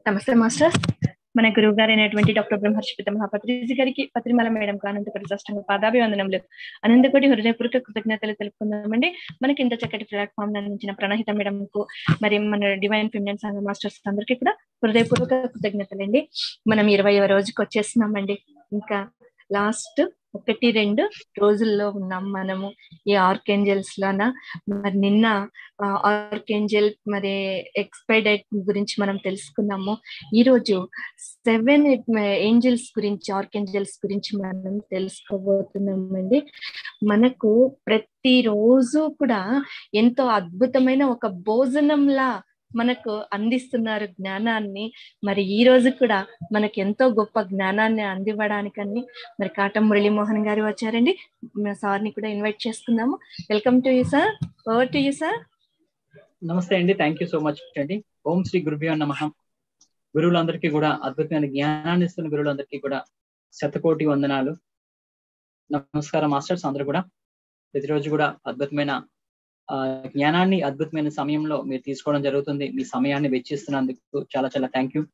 నమస్తే మాస్టర్ మన గురువు గారైనటువంటి డాక్టర్ బ్రహ్మర్షిపిత మహాపత్రిజీ గారికి పత్రిమల మేడం అనంతపురి సాష్టంగా పాదాభివందనములు అనంతకోటి హృదయపూర్వక కృతజ్ఞతలు తెలుపుకుందామండి మనకి ఇంత చక్కటి ప్లాట్ఫామ్ అందించిన ప్రణహిత మేడం కు మరి మన డివైన్ ఫిమినన్ సంఘ మాస్టర్స్ అందరికీ కూడా హృదయపూర్వక కృతజ్ఞతలండి మనం ఇరవై రోజుకి వచ్చేస్తున్నామండి ఇంకా లాస్ట్ ఒకటి రెండు రోజుల్లో ఉన్నాం మనము ఈ ఆర్కేంజల్స్ లోన మరి నిన్న ఆర్కేంజల్ మరి ఎక్స్పైర్ డేట్ గురించి మనం తెలుసుకున్నాము ఈ రోజు సెవెన్ ఏంజల్స్ గురించి ఆర్కేంజల్స్ గురించి మనం తెలుసుకోబోతున్నామండి మనకు ప్రతి రోజు కూడా ఎంతో అద్భుతమైన ఒక భోజనంలా మనకు అందిస్తున్నారు జ్ఞానాన్ని మరి ఈ రోజు కూడా మనకి ఎంతో గొప్ప జ్ఞానాన్ని అందివ్వడానికని మరి కాటం మురళీమోహన్ గారు వచ్చారండి సార్ ని కూడా ఇన్వైట్ చేసుకుందాము welcome to you sir over to you sir నమస్తే అండి థ్యాంక్ యూ సో మచ్ అండి ఓం శ్రీ గురుభ్యో నమ గురువులందరికీ కూడా అద్భుతమైన జ్ఞానాన్ని ఇస్తున్న గురువులందరికీ కూడా శతకోటి వందనాలు నమస్కారం మాస్టర్స్ అందరూ కూడా ప్రతిరోజు కూడా అద్భుతమైన జ్ఞానాన్ని అద్భుతమైన సమయంలో మీరు తీసుకోవడం జరుగుతుంది మీ సమయాన్ని వెచ్చిస్తున్నందుకు చాలా చాలా థ్యాంక్ యూ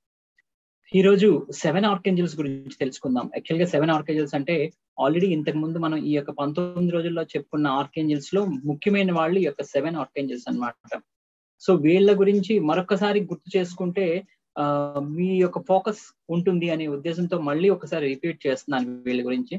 ఈ రోజు సెవెన్ ఆర్కేంజల్స్ గురించి తెలుసుకుందాం యాక్చువల్ గా సెవెన్ ఆర్కేంజల్స్ అంటే ఆల్రెడీ ఇంతకు ముందు మనం ఈ యొక్క పంతొమ్మిది రోజుల్లో చెప్పుకున్న ఆర్కేంజల్స్ లో ముఖ్యమైన వాళ్ళు ఈ యొక్క సెవెన్ ఆర్కేంజల్స్ అనమాట సో వీళ్ళ గురించి మరొకసారి గుర్తు చేసుకుంటే ఆ మీ యొక్క ఫోకస్ ఉంటుంది అనే ఉద్దేశంతో మళ్ళీ ఒకసారి రిపీట్ చేస్తున్నాను వీళ్ళ గురించి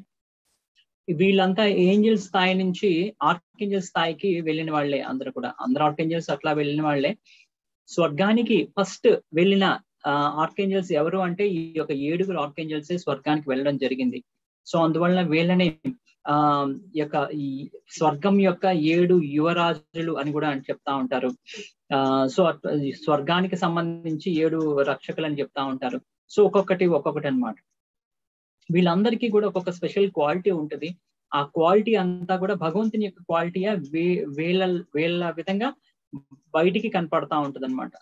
వీళ్ళంతా ఏంజల్ స్థాయి నుంచి ఆర్కేంజల్ స్థాయికి వెళ్ళిన వాళ్లే అందరూ కూడా అందరు ఆర్కేంజల్స్ అట్లా వెళ్ళిన వాళ్లే స్వర్గానికి ఫస్ట్ వెళ్ళిన ఆర్కేంజల్స్ ఎవరు అంటే ఈ యొక్క ఏడుగురు ఆర్కేంజల్స్ స్వర్గానికి వెళ్ళడం జరిగింది సో అందువలన వీళ్ళని ఆ యొక్క ఈ స్వర్గం యొక్క ఏడు యువరాజులు అని కూడా అని చెప్తా ఉంటారు ఆ సో స్వర్గానికి సంబంధించి ఏడు రక్షకులు అని చెప్తా ఉంటారు సో ఒక్కొక్కటి ఒక్కొక్కటి అనమాట వీళ్ళందరికీ కూడా ఒక్కొక్క స్పెషల్ క్వాలిటీ ఉంటుంది ఆ క్వాలిటీ అంతా కూడా భగవంతుని యొక్క క్వాలిటీయా వే వేళ్ళ వేళ్ళ విధంగా బయటికి కనపడతా ఉంటది అనమాట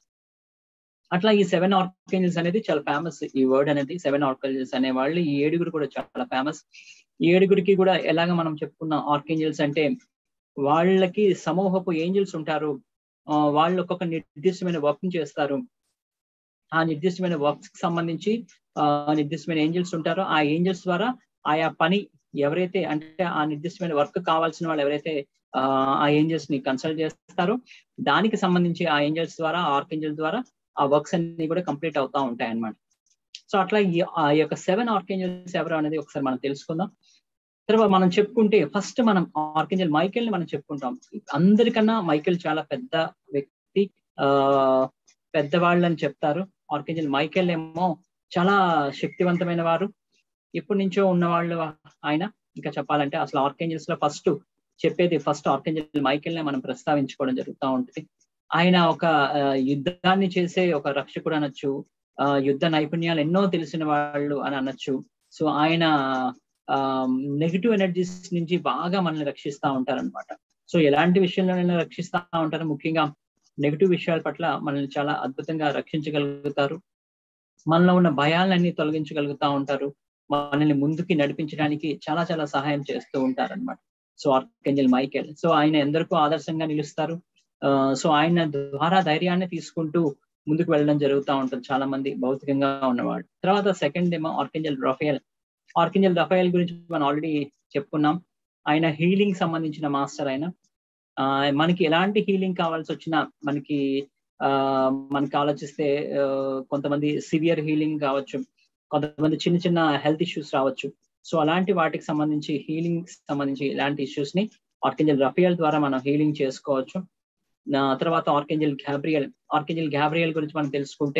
అట్లా ఈ సెవెన్ ఆర్కేంజల్స్ అనేది చాలా ఫేమస్ ఈ వర్డ్ అనేది సెవెన్ ఆర్కేంజల్స్ అనే వాళ్ళు ఈ ఏడుగురు కూడా చాలా ఫేమస్ ఈ ఏడుగురికి కూడా ఎలాగ మనం చెప్పుకున్న ఆర్కేంజల్స్ అంటే వాళ్ళకి సమూహపు ఏంజల్స్ ఉంటారు వాళ్ళు ఒక్కొక్క నిర్దిష్టమైన వర్క్ చేస్తారు ఆ నిర్దిష్టమైన వర్క్స్ కి సంబంధించి ఆ నిర్దిష్టమైన ఏంజల్స్ ఉంటారో ఆ ఏంజల్స్ ద్వారా ఆయా పని ఎవరైతే అంటే ఆ నిర్దిష్టమైన వర్క్ కావాల్సిన వాళ్ళు ఎవరైతే ఆ ఏంజల్స్ ని కన్సల్ట్ చేస్తారో దానికి సంబంధించి ఆ ఏంజల్స్ ద్వారా ఆర్కేంజల్స్ ద్వారా ఆ వర్క్స్ అన్ని కూడా కంప్లీట్ అవుతా ఉంటాయి అన్నమాట సో అట్లా ఆ యొక్క సెవెన్ ఆర్కేంజల్స్ ఎవరు అనేది ఒకసారి మనం తెలుసుకుందాం తర్వాత మనం చెప్పుకుంటే ఫస్ట్ మనం ఆర్కేంజల్ మైకేల్ ని మనం చెప్పుకుంటాం అందరికన్నా మైకేల్ చాలా పెద్ద వ్యక్తి ఆ పెద్దవాళ్ళు అని చెప్తారు ఆర్కేంజల్ మైకేల్ ఏమో చాలా శక్తివంతమైన వారు ఎప్పటి నుంచో ఉన్నవాళ్ళు ఆయన ఇంకా చెప్పాలంటే అసలు ఆర్కేంజల్స్ లో ఫస్ట్ చెప్పేది ఫస్ట్ ఆర్కేంజల్ మైకేల్ నే మనం ప్రస్తావించుకోవడం జరుగుతూ ఉంటుంది ఆయన ఒక యుద్ధాన్ని చేసే ఒక రక్షకుడు అనొచ్చు ఆ యుద్ధ నైపుణ్యాలు ఎన్నో తెలిసిన వాళ్ళు అని అనొచ్చు సో ఆయన ఆ నెగిటివ్ ఎనర్జీస్ నుంచి బాగా మనల్ని రక్షిస్తూ ఉంటారనమాట సో ఎలాంటి విషయంలోనైనా రక్షిస్తూ ఉంటారు ముఖ్యంగా నెగిటివ్ విషయాల పట్ల మనల్ని చాలా అద్భుతంగా రక్షించగలుగుతారు మనలో ఉన్న భయాలన్నీ తొలగించగలుగుతా ఉంటారు మనల్ని ముందుకి నడిపించడానికి చాలా చాలా సహాయం చేస్తూ ఉంటారు అనమాట సో ఆర్కెంజల్ మైకేల్ సో ఆయన ఎందరికో ఆదర్శంగా నిలుస్తారు సో ఆయన ద్వారా ధైర్యాన్ని తీసుకుంటూ ముందుకు వెళ్ళడం జరుగుతూ ఉంటుంది చాలా మంది భౌతికంగా ఉన్నవాడు తర్వాత సెకండ్ ఏమో ఆర్కెంజల్ రఫేల్ ఆర్కెంజల్ రఫేల్ గురించి మనం ఆల్రెడీ చెప్పుకున్నాం ఆయన హీలింగ్ సంబంధించిన మాస్టర్ ఆయన ఆ మనకి ఎలాంటి హీలింగ్ కావాల్సి వచ్చినా మనకి ఆ మనకి ఆలోచిస్తే కొంతమంది సివియర్ హీలింగ్ కావచ్చు కొంతమంది చిన్న చిన్న హెల్త్ ఇష్యూస్ రావచ్చు సో అలాంటి వాటికి సంబంధించి హీలింగ్ సంబంధించి ఇలాంటి ఇష్యూస్ ని ఆర్కెంజల్ రఫియల్ ద్వారా మనం హీలింగ్ చేసుకోవచ్చు తర్వాత ఆర్కెంజల్ గ్యాబ్రియల్ ఆర్కెంజల్ గ్యాబ్రియల్ గురించి మనం తెలుసుకుంటే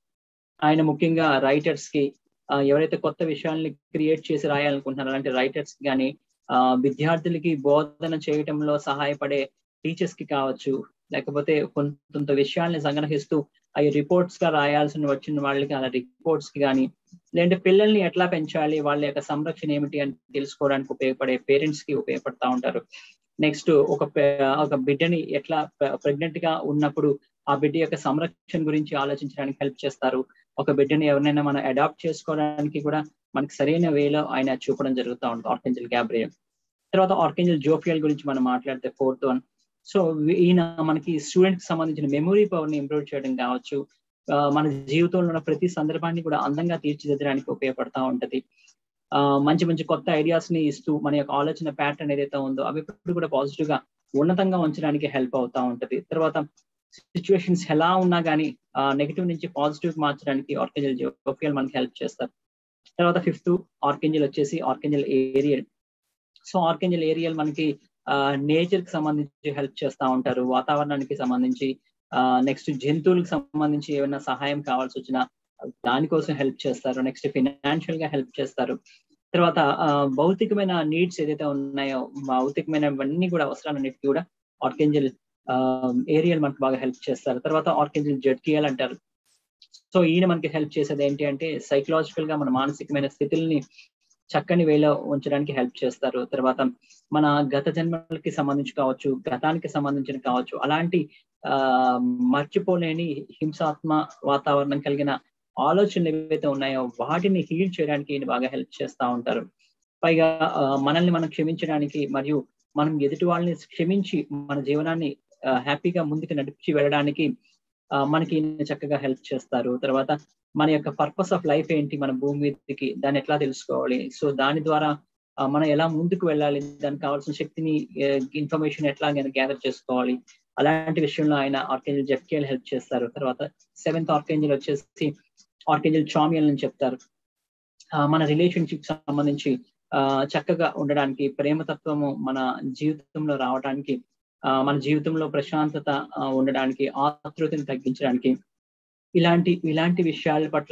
ఆయన ముఖ్యంగా రైటర్స్ కి ఎవరైతే కొత్త విషయాల్ని క్రియేట్ చేసి రాయాలనుకుంటున్నారో అలాంటి రైటర్స్ కానీ విద్యార్థులకి బోధన చేయటంలో సహాయపడే టీచర్స్ కి కావచ్చు లేకపోతే కొంత విషయాల్ని సంగ్రహిస్తూ అవి రిపోర్ట్స్ గా రాయాల్సిన వచ్చిన వాళ్ళకి అలా రిపోర్ట్స్ కి కానీ లేదంటే పిల్లల్ని ఎట్లా పెంచాలి వాళ్ళ యొక్క సంరక్షణ ఏమిటి అని తెలుసుకోవడానికి ఉపయోగపడే పేరెంట్స్ కి ఉపయోగపడతా ఉంటారు నెక్స్ట్ ఒక ఒక బిడ్డని ఎట్లా ప్రెగ్నెంట్ గా ఉన్నప్పుడు ఆ బిడ్డ యొక్క సంరక్షణ గురించి ఆలోచించడానికి హెల్ప్ చేస్తారు ఒక బిడ్డని ఎవరినైనా మనం అడాప్ట్ చేసుకోవడానికి కూడా మనకి సరైన వేలో ఆయన చూపడం జరుగుతూ ఉంటుంది ఆర్కెంజల్ గ్యాబ్రియల్ తర్వాత ఆర్కెంజల్ జోఫియల్ గురించి మనం మాట్లాడితే ఫోర్త్ వన్ సో ఈయన మనకి స్టూడెంట్ కి సంబంధించిన మెమొరీ పవర్ ని ఇంప్రూవ్ చేయడం కావచ్చు మన జీవితంలో ఉన్న ప్రతి సందర్భాన్ని కూడా అందంగా తీర్చిదిద్దడానికి ఉపయోగపడతా ఉంటది ఆ మంచి మంచి కొత్త ఐడియాస్ ని ఇస్తూ మన యొక్క ఆలోచన ప్యాటర్న్ ఏదైతే ఉందో అవి ఎప్పుడు కూడా పాజిటివ్ గా ఉన్నతంగా ఉంచడానికి హెల్ప్ అవుతా ఉంటది తర్వాత సిచ్యువేషన్స్ ఎలా ఉన్నా కానీ నెగిటివ్ నుంచి పాజిటివ్ మార్చడానికి ఆర్కెంజల్ జోఫియల్ మనకి హెల్ప్ చేస్తారు తర్వాత ఫిఫ్త్ ఆర్కెంజల్ వచ్చేసి archangel Ariel so archangel Ariel మనకి నేచర్ కి సంబంధించి హెల్ప్ చేస్తూ ఉంటారు వాతావరణానికి సంబంధించి నెక్స్ట్ జంతువులకు సంబంధించి ఏమైనా సహాయం కావాల్సి వచ్చినా దానికోసం హెల్ప్ చేస్తారు నెక్స్ట్ ఫినాన్షియల్ గా హెల్ప్ చేస్తారు తర్వాత భౌతికమైన నీడ్స్ ఏదైతే ఉన్నాయో భౌతికమైనవన్నీ కూడా అవసరాలన్నిటికీ కూడా ఆర్కెంజల్ ఏరియల్ మనకు బాగా హెల్ప్ చేస్తారు తర్వాత ఆర్కెంజల్ జడ్కియల్ అంటారు సో ఈయన మనకి హెల్ప్ చేసేది ఏంటి అంటే సైకలాజికల్ గా మన మానసికమైన స్థితుల్ని చక్కని వేలో ఉంచడానికి హెల్ప్ చేస్తారు తర్వాత మన గత జన్మలకి సంబంధించి కావచ్చు గతానికి సంబంధించిన కావచ్చు అలాంటి ఆ మర్చిపోలేని హింసాత్మ వాతావరణం కలిగిన ఆలోచనలు ఏవైతే ఉన్నాయో వాటిని హీల్ చేయడానికి ఈయన బాగా హెల్ప్ చేస్తూ ఉంటారు పైగా మనల్ని మనం క్షమించడానికి మరియు మనం ఎదుటి వాళ్ళని క్షమించి మన జీవనాన్ని హ్యాపీగా ముందుకు నడిపించి వెళ్ళడానికి మనకి చక్కగా హెల్ప్ చేస్తారు తర్వాత మన యొక్క పర్పస్ ఆఫ్ లైఫ్ ఏంటి మన భూమి మీదకి దాన్ని ఎట్లా తెలుసుకోవాలి సో దాని ద్వారా మనం ఎలా ముందుకు వెళ్ళాలి దానికి కావాల్సిన శక్తిని ఇన్ఫర్మేషన్ ఎట్లా గ్యాదర్ చేసుకోవాలి అలాంటి విషయంలో ఆయన ఆర్కేంజల్ జెఫ్కేల్ హెల్ప్ చేస్తారు తర్వాత సెవెంత్ ఆర్కేంజల్ వచ్చేసి ఆర్కేంజల్ చామియల్ అని చెప్తారు మన రిలేషన్షిప్ సంబంధించి చక్కగా ఉండడానికి ప్రేమతత్వము మన జీవితంలో రావడానికి మన జీవితంలో ప్రశాంతత ఉండడానికి ఆతృతని తగ్గించడానికి ఇలాంటి ఇలాంటి విషయాల పట్ల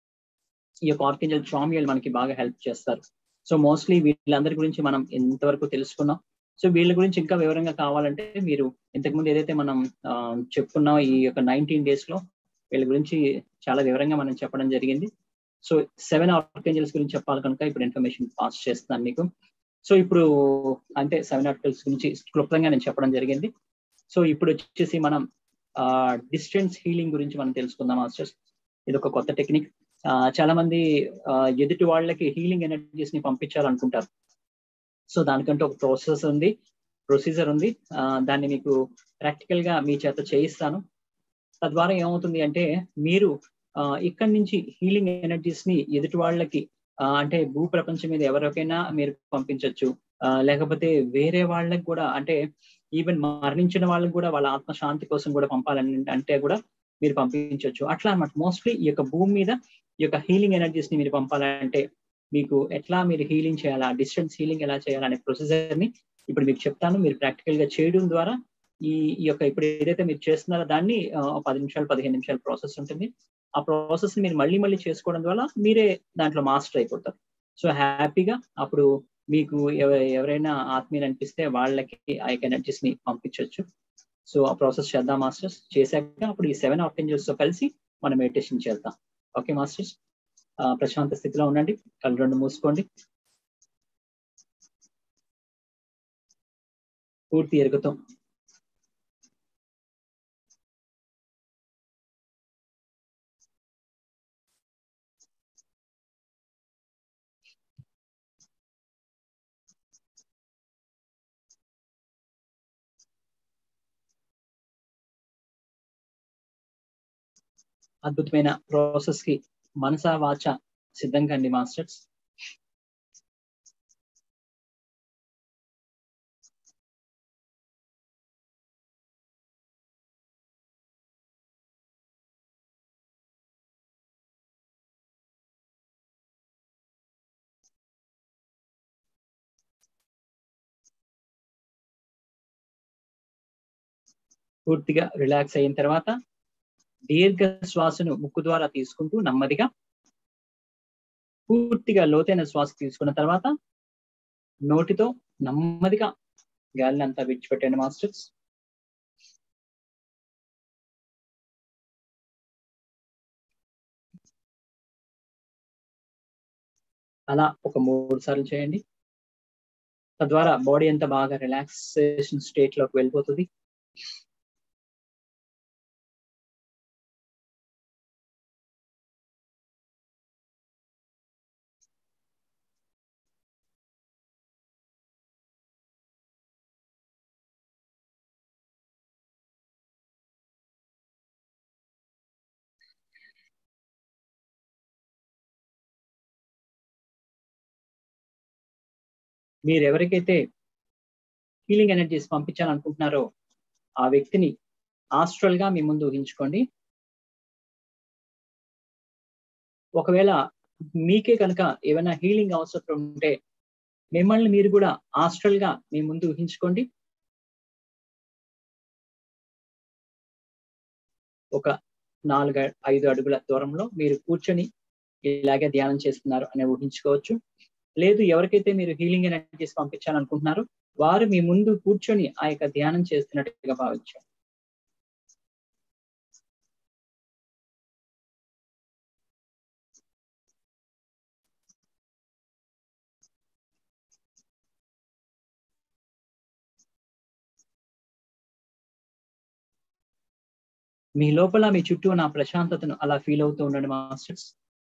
ఈ యొక్క ఆర్కేంజల్ ట్రామియల్ మనకి బాగా హెల్ప్ చేస్తారు సో మోస్ట్లీ వీళ్ళందరి గురించి మనం ఎంతవరకు తెలుసుకున్నాం సో వీళ్ళ గురించి ఇంకా వివరంగా కావాలంటే మీరు ఇంతకుముందు ఏదైతే మనం చెప్పుకున్నాం ఈ యొక్క నైన్టీన్ డేస్ లో వీళ్ళ గురించి చాలా వివరంగా మనం చెప్పడం జరిగింది సో సెవెన్ ఆర్కేంజల్స్ గురించి చెప్పాలి కనుక ఇప్పుడు ఇన్ఫర్మేషన్ పాస్ చేస్తాను మీకు సో ఇప్పుడు అంటే సెవెన్ ఆర్టికల్స్ గురించి క్లుప్తంగా నేను చెప్పడం జరిగింది సో ఇప్పుడు వచ్చేసి మనం డిస్టెన్స్ హీలింగ్ గురించి మనం తెలుసుకుందాం మాస్టర్స్ ఇది ఒక కొత్త టెక్నిక్ చాలా మంది ఎదుటి వాళ్ళకి హీలింగ్ ఎనర్జీస్ ని పంపించాలనుకుంటారు సో దానికంటే ఒక ప్రాసెస్ ఉంది ప్రొసీజర్ ఉంది దాన్ని మీకు ప్రాక్టికల్ గా మీ చేత చేయిస్తాను తద్వారా ఏమవుతుంది అంటే మీరు ఇక్కడి నుంచి హీలింగ్ ఎనర్జీస్ ని ఎదుటి వాళ్ళకి అంటే భూ ప్రపంచం మీద ఎవరికైనా మీరు పంపించవచ్చు లేకపోతే వేరే వాళ్ళకి కూడా అంటే ఈవెన్ మరణించిన వాళ్ళకి కూడా వాళ్ళ ఆత్మశాంతి కోసం కూడా పంపాలని అంటే కూడా మీరు పంపించవచ్చు అట్లా అనమాట మోస్ట్లీ ఈ యొక్క భూమి మీద ఈ యొక్క హీలింగ్ ఎనర్జీస్ ని మీరు పంపాలంటే మీకు ఎట్లా మీరు హీలింగ్ చేయాలా డిస్టెన్స్ హీలింగ్ ఎలా చేయాలనే ప్రొసీజర్ ని ఇప్పుడు మీకు చెప్తాను మీరు ప్రాక్టికల్ గా చేయడం ద్వారా ఈ ఈ యొక్క ఇప్పుడు ఏదైతే మీరు చేస్తున్నారో దాన్ని పది నిమిషాలు పదిహేను నిమిషాల ప్రాసెస్ ఉంటుంది ఆ ప్రాసెస్ ని మీరు మళ్ళీ మళ్ళీ చేసుకోవడం ద్వారా మీరే దాంట్లో మాస్టర్ అయిపోతారు సో హ్యాపీగా అప్పుడు మీకు ఎవరైనా ఆత్మీయులు అనిపిస్తే వాళ్ళకి ఆ యొక్క ఎనర్జీస్ ని పంపించవచ్చు సో ఆ ప్రాసెస్ చేద్దాం మాస్టర్స్ చేశాక అప్పుడు ఈ సెవెన్ ఆర్కెంజల్స్ తో కలిసి మనం మెడిటేషన్ చేద్దాం ఓకే మాస్టర్స్ ప్రశాంత స్థితిలో ఉండండి కళ్ళు రెండు మూసుకోండి పూర్తి ఎరుగుతాం అద్భుతమైన ప్రాసెస్ కి మనసా వాచ సిద్ధంగా అండి మాస్టర్స్ పూర్తిగా రిలాక్స్ అయిన తర్వాత దీర్ఘ శ్వాసను ముక్కు ద్వారా తీసుకుంటూ నెమ్మదిగా పూర్తిగా లోతైన శ్వాస తీసుకున్న తర్వాత నోటితో నెమ్మదిగా గాలిని అంతా విడిచిపెట్టండి మాస్టర్స్ అలా ఒక మూడు సార్లు చేయండి తద్వారా బాడీ అంతా బాగా రిలాక్సేషన్ స్టేట్ లోకి వెళ్ళిపోతుంది మీరు ఎవరికైతే హీలింగ్ ఎనర్జీస్ పంపించాలనుకుంటున్నారో ఆ వ్యక్తిని ఆస్ట్రల్ గా మీ ముందు ఊహించుకోండి ఒకవేళ మీకే కనుక ఏమైనా హీలింగ్ అవసరం ఉంటే మిమ్మల్ని మీరు కూడా ఆస్ట్రల్ గా మీ ముందు ఊహించుకోండి ఒక నాలుగు ఐదు అడుగుల దూరంలో మీరు కూర్చొని ఇలాగే ధ్యానం చేస్తున్నారు అని ఊహించుకోవచ్చు లేదు ఎవరికైతే మీరు హీలింగ్ ఎనర్జీస్ పంపించాలనుకుంటున్నారో వారు మీ ముందు కూర్చొని ఆ యొక్క ధ్యానం చేస్తున్నట్టుగా భావించారు మీ లోపల మీ చుట్టూ ఉన్న ప్రశాంతతను అలా ఫీల్ అవుతూ ఉండండి మాస్టర్స్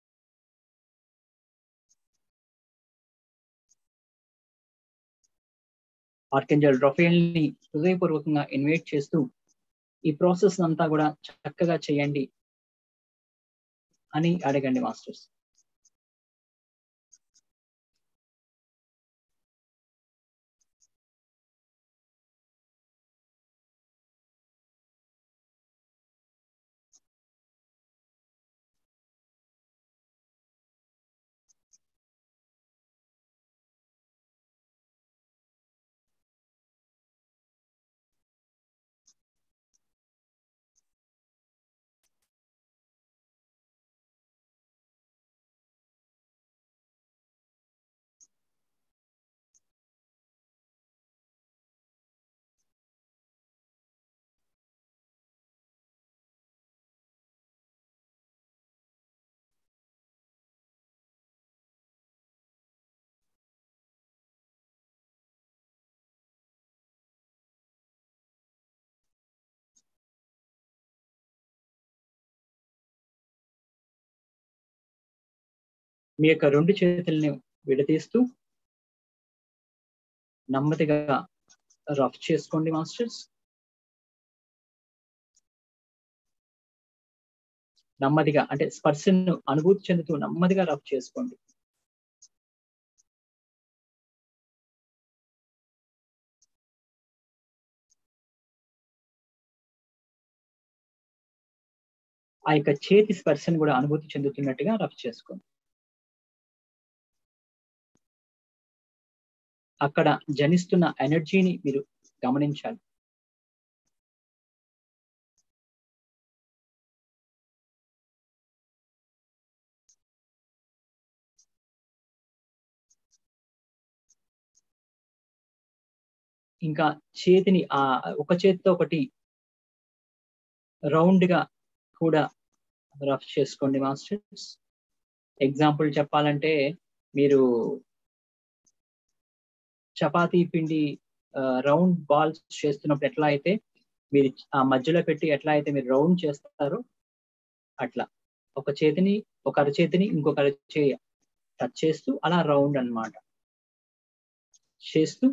ఆర్కెంజల్ రొఫేల్ ని హృదయపూర్వకంగా ఇన్వైట్ చేస్తూ ఈ ప్రాసెస్ అంతా కూడా చక్కగా చేయండి అని అడగండి మాస్టర్స్ మీ యొక్క రెండు చేతుల్ని విడదీస్తూ నెమ్మదిగా రఫ్ చేసుకోండి మాస్టర్స్ నెమ్మదిగా అంటే స్పర్శను అనుభూతి చెందుతూ నెమ్మదిగా రఫ్ చేసుకోండి ఆ యొక్క చేతి స్పర్శను కూడా అనుభూతి చెందుతున్నట్టుగా రఫ్ చేసుకోండి అక్కడ జనిస్తున్న ఎనర్జీని మీరు గమనించాలి ఇంకా చేతిని ఆ ఒక చేతితో ఒకటి రౌండ్ గా కూడా రఫ్ చేసుకోండి మాస్టర్స్ ఎగ్జాంపుల్ చెప్పాలంటే మీరు చపాతీ పిండి రౌండ్ బాల్స్ చేస్తున్నప్పుడు ఎట్లా అయితే మీరు ఆ మధ్యలో పెట్టి ఎట్లా అయితే మీరు రౌండ్ చేస్తారో అట్లా ఒక చేతిని ఒక అరచేతిని ఇంకొక అరచేయ టచ్ చేస్తూ అలా రౌండ్ అన్నమాట చేస్తూ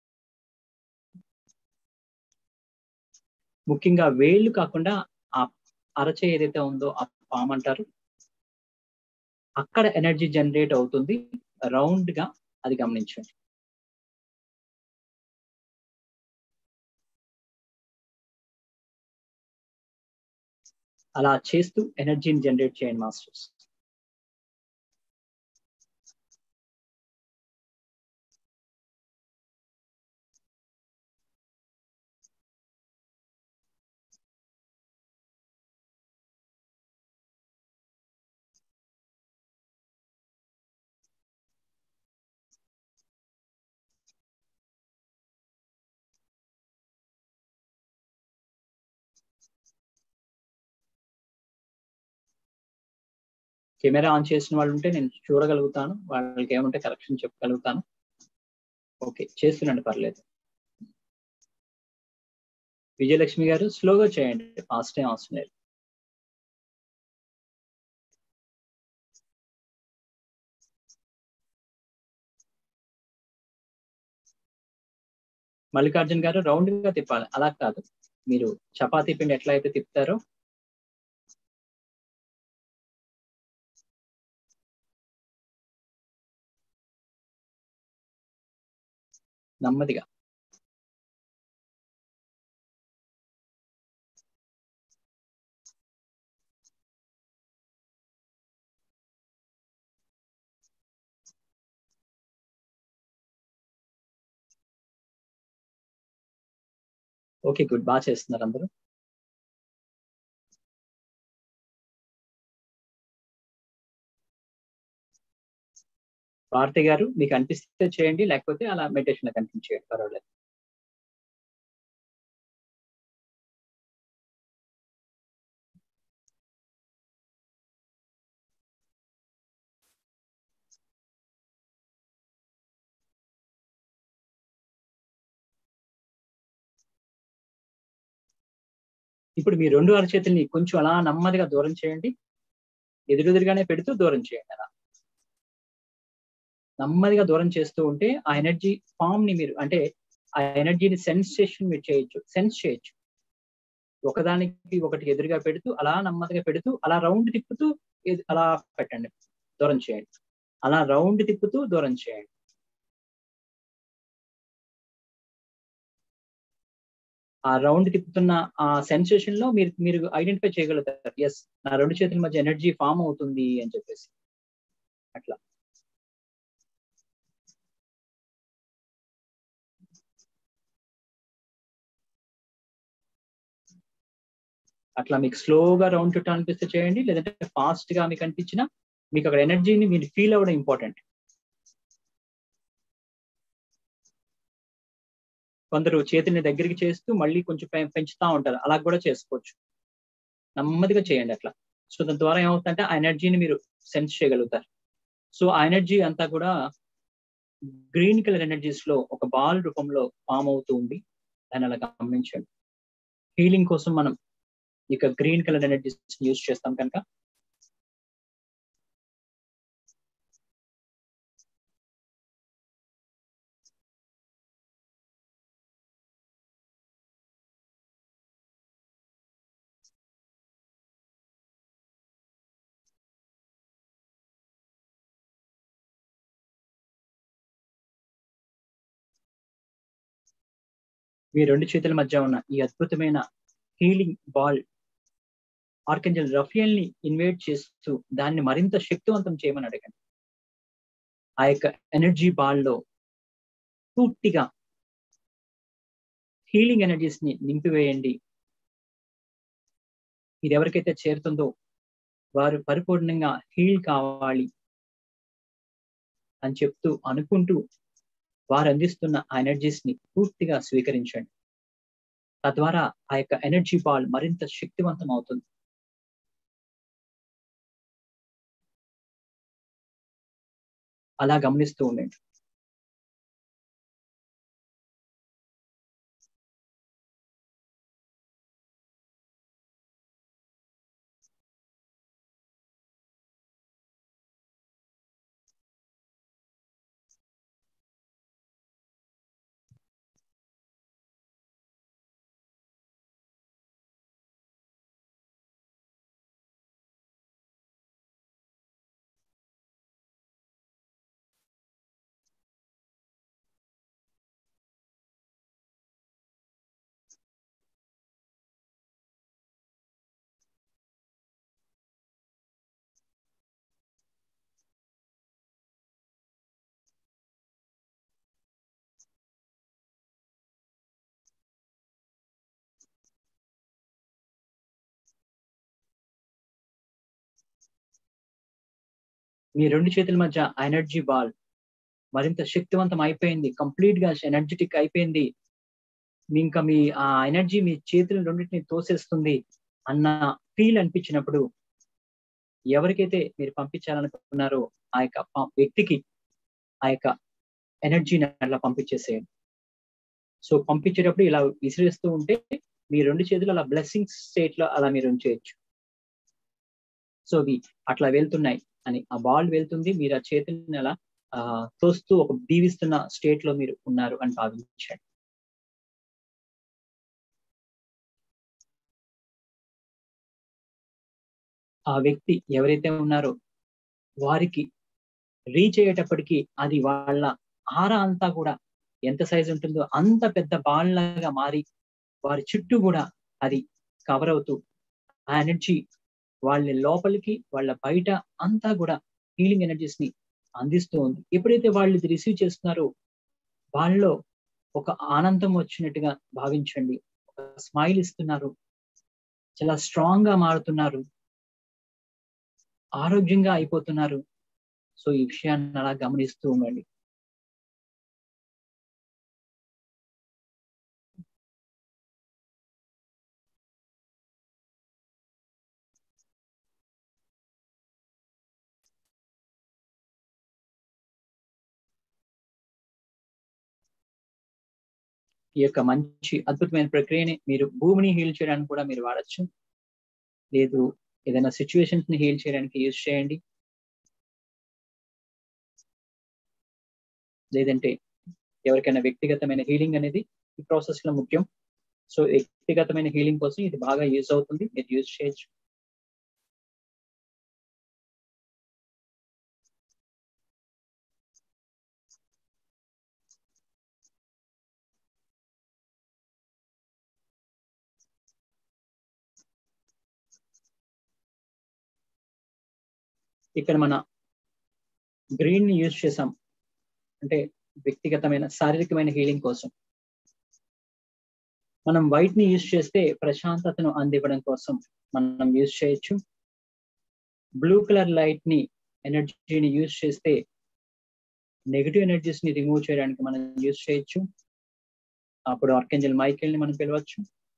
ముఖ్యంగా వేళ్ళు కాకుండా ఆ అరచేయి ఏదైతే ఉందో ఆ పామ్ అంటారు అక్కడ ఎనర్జీ జనరేట్ అవుతుంది రౌండ్ గా అది గమనించండి అలా చేస్తూ ఎనర్జీని జనరేట్ చేయండి మాస్టర్స్ కెమెరా ఆన్ చేసిన వాళ్ళు ఉంటే నేను చూడగలుగుతాను వాళ్ళకి ఏమంటే కరెక్షన్ చెప్పగలుగుతాను ఓకే చేస్తున్నాండి పర్లేదు విజయలక్ష్మి గారు స్లోగా చేయండి ఫాస్ట్ టైం అవసరం లేదు మల్లికార్జున్ గారు రౌండ్ గా తిప్పాలి అలా కాదు మీరు చపాతీ పిండి ఎట్లా అయితే తిప్పుతారో నెమ్మదిగా ఓకే గుడ్ బాగా చేస్తున్నారు అందరూ భారతి గారు మీకు అనిపిస్తే చేయండి లేకపోతే అలా మెడిటేషన్ లో కంటిన్యూ చేయండి పర్వాలేదు ఇప్పుడు మీ రెండు అరచేతుల్ని కొంచెం అలా నెమ్మదిగా దూరం చేయండి ఎదురెదురుగానే పెడుతూ దూరం చేయండి అలా నెమ్మదిగా దూరం చేస్తూ ఉంటే ఆ ఎనర్జీ ఫామ్ ని మీరు అంటే ఆ ఎనర్జీని సెన్సేషన్ మీరు చేయొచ్చు సెన్స్ చేయొచ్చు ఒకదానికి ఒకటి ఎదురుగా పెడుతూ అలా నెమ్మదిగా పెడుతూ అలా రౌండ్ తిప్పుతూ అలా పెట్టండి దూరం చేయండి అలా రౌండ్ తిప్పుతూ దూరం చేయండి ఆ రౌండ్ తిప్పుతున్న ఆ సెన్సేషన్ లో మీరు మీరు ఐడెంటిఫై చేయగలుగుతారు ఎస్ నా రెండు చేతుల మధ్య ఎనర్జీ ఫామ్ అవుతుంది అని చెప్పేసి అట్లా అట్లా మీకు స్లోగా రౌండ్ చుట్టూ అనిపిస్తే చేయండి లేదంటే ఫాస్ట్ గా మీకు అనిపించినా మీకు అక్కడ ఎనర్జీని మీరు ఫీల్ అవ్వడం ఇంపార్టెంట్ కొందరు చేతిని దగ్గరికి చేస్తూ మళ్ళీ కొంచెం పెంచుతా ఉంటారు అలా కూడా చేసుకోవచ్చు నెమ్మదిగా చేయండి అట్లా సో దాని ద్వారా ఏమవుతుందంటే ఆ ఎనర్జీని మీరు సెన్స్ చేయగలుగుతారు సో ఆ ఎనర్జీ అంతా కూడా గ్రీన్ కలర్ ఎనర్జీస్ లో ఒక బాల్ రూపంలో ఫామ్ అవుతూ ఉంది దాన్ని అలా గమనించండి హీలింగ్ కోసం మనం ఇక గ్రీన్ కలర్ ఎనర్జీస్ యూజ్ చేస్తాం కనుక మీ రెండు చేతుల మధ్య ఉన్న ఈ అద్భుతమైన హీలింగ్ బాల్ ఆర్కెంజల్ రఫియల్ ని ఇన్వైట్ చేస్తూ దాన్ని మరింత శక్తివంతం చేయమని అడగండి ఆ యొక్క ఎనర్జీ బాల్ లో పూర్తిగా హీలింగ్ ఎనర్జీస్ ని నింపివేయండి ఇది ఎవరికైతే చేరుతుందో వారు పరిపూర్ణంగా హీల్ కావాలి అని చెప్తూ అనుకుంటూ వారు అందిస్తున్న ఆ ఎనర్జీస్ ని పూర్తిగా స్వీకరించండి తద్వారా ఆ యొక్క ఎనర్జీ బాల్ మరింత శక్తివంతం అవుతుంది అలా గమనిస్తూ ఉండండి మీ రెండు చేతుల మధ్య ఎనర్జీ బాల్ మరింత శక్తివంతం అయిపోయింది కంప్లీట్ గా ఎనర్జెటిక్ అయిపోయింది ఇంకా మీ ఆ ఎనర్జీ మీ చేతులు రెండింటిని తోసేస్తుంది అన్న ఫీల్ అనిపించినప్పుడు ఎవరికైతే మీరు పంపించాలనుకున్నారో ఆ యొక్క వ్యక్తికి ఆ యొక్క ఎనర్జీని అలా పంపించేసేయండి సో పంపించేటప్పుడు ఇలా విసిరేస్తూ ఉంటే మీ రెండు చేతులు అలా బ్లెస్సింగ్ స్టేట్ లో అలా మీరు ఉంచేయచ్చు సో అవి అట్లా వెళ్తున్నాయి అని ఆ బాల్ వెళ్తుంది మీరు ఆ చేతుల్ని అలా ఆ తోస్తూ ఒక దీవిస్తున్న స్టేట్ లో మీరు ఉన్నారు అని భావించండి ఆ వ్యక్తి ఎవరైతే ఉన్నారో వారికి రీచ్ అయ్యేటప్పటికి అది వాళ్ళ ఆర అంతా కూడా ఎంత సైజ్ ఉంటుందో అంత పెద్ద బాల్ లాగా మారి వారి చుట్టూ కూడా అది కవర్ అవుతూ ఆ ఎనర్జీ వాళ్ళ లోపలికి వాళ్ళ బయట అంతా కూడా హీలింగ్ ఎనర్జీస్ ని అందిస్తూ ఉంది ఎప్పుడైతే వాళ్ళు ఇది రిసీవ్ చేస్తున్నారో వాళ్ళలో ఒక ఆనందం వచ్చినట్టుగా భావించండి ఒక స్మైల్ ఇస్తున్నారు చాలా స్ట్రాంగ్ గా మారుతున్నారు ఆరోగ్యంగా అయిపోతున్నారు సో ఈ విషయాన్ని అలా గమనిస్తూ ఉండండి ఈ యొక్క మంచి అద్భుతమైన ప్రక్రియని మీరు భూమిని హీల్ చేయడానికి కూడా మీరు వాడచ్చు లేదు ఏదైనా సిచ్యువేషన్స్ ని హీల్ చేయడానికి యూజ్ చేయండి లేదంటే ఎవరికైనా వ్యక్తిగతమైన హీలింగ్ అనేది ఈ ప్రాసెస్ లో ముఖ్యం సో వ్యక్తిగతమైన హీలింగ్ కోసం ఇది బాగా యూజ్ అవుతుంది మీరు యూజ్ చేయొచ్చు ఇక్కడ మన గ్రీన్ ని యూజ్ చేసాం అంటే వ్యక్తిగతమైన శారీరకమైన హీలింగ్ కోసం మనం వైట్ ని యూజ్ చేస్తే ప్రశాంతతను అందివ్వడం కోసం మనం యూజ్ చేయొచ్చు బ్లూ కలర్ లైట్ ని ఎనర్జీని యూజ్ చేస్తే నెగిటివ్ ఎనర్జీస్ ని రిమూవ్ చేయడానికి మనం యూజ్ చేయొచ్చు అప్పుడు ఆర్కెంజల్ మైకేల్ ని మనం పిలవచ్చు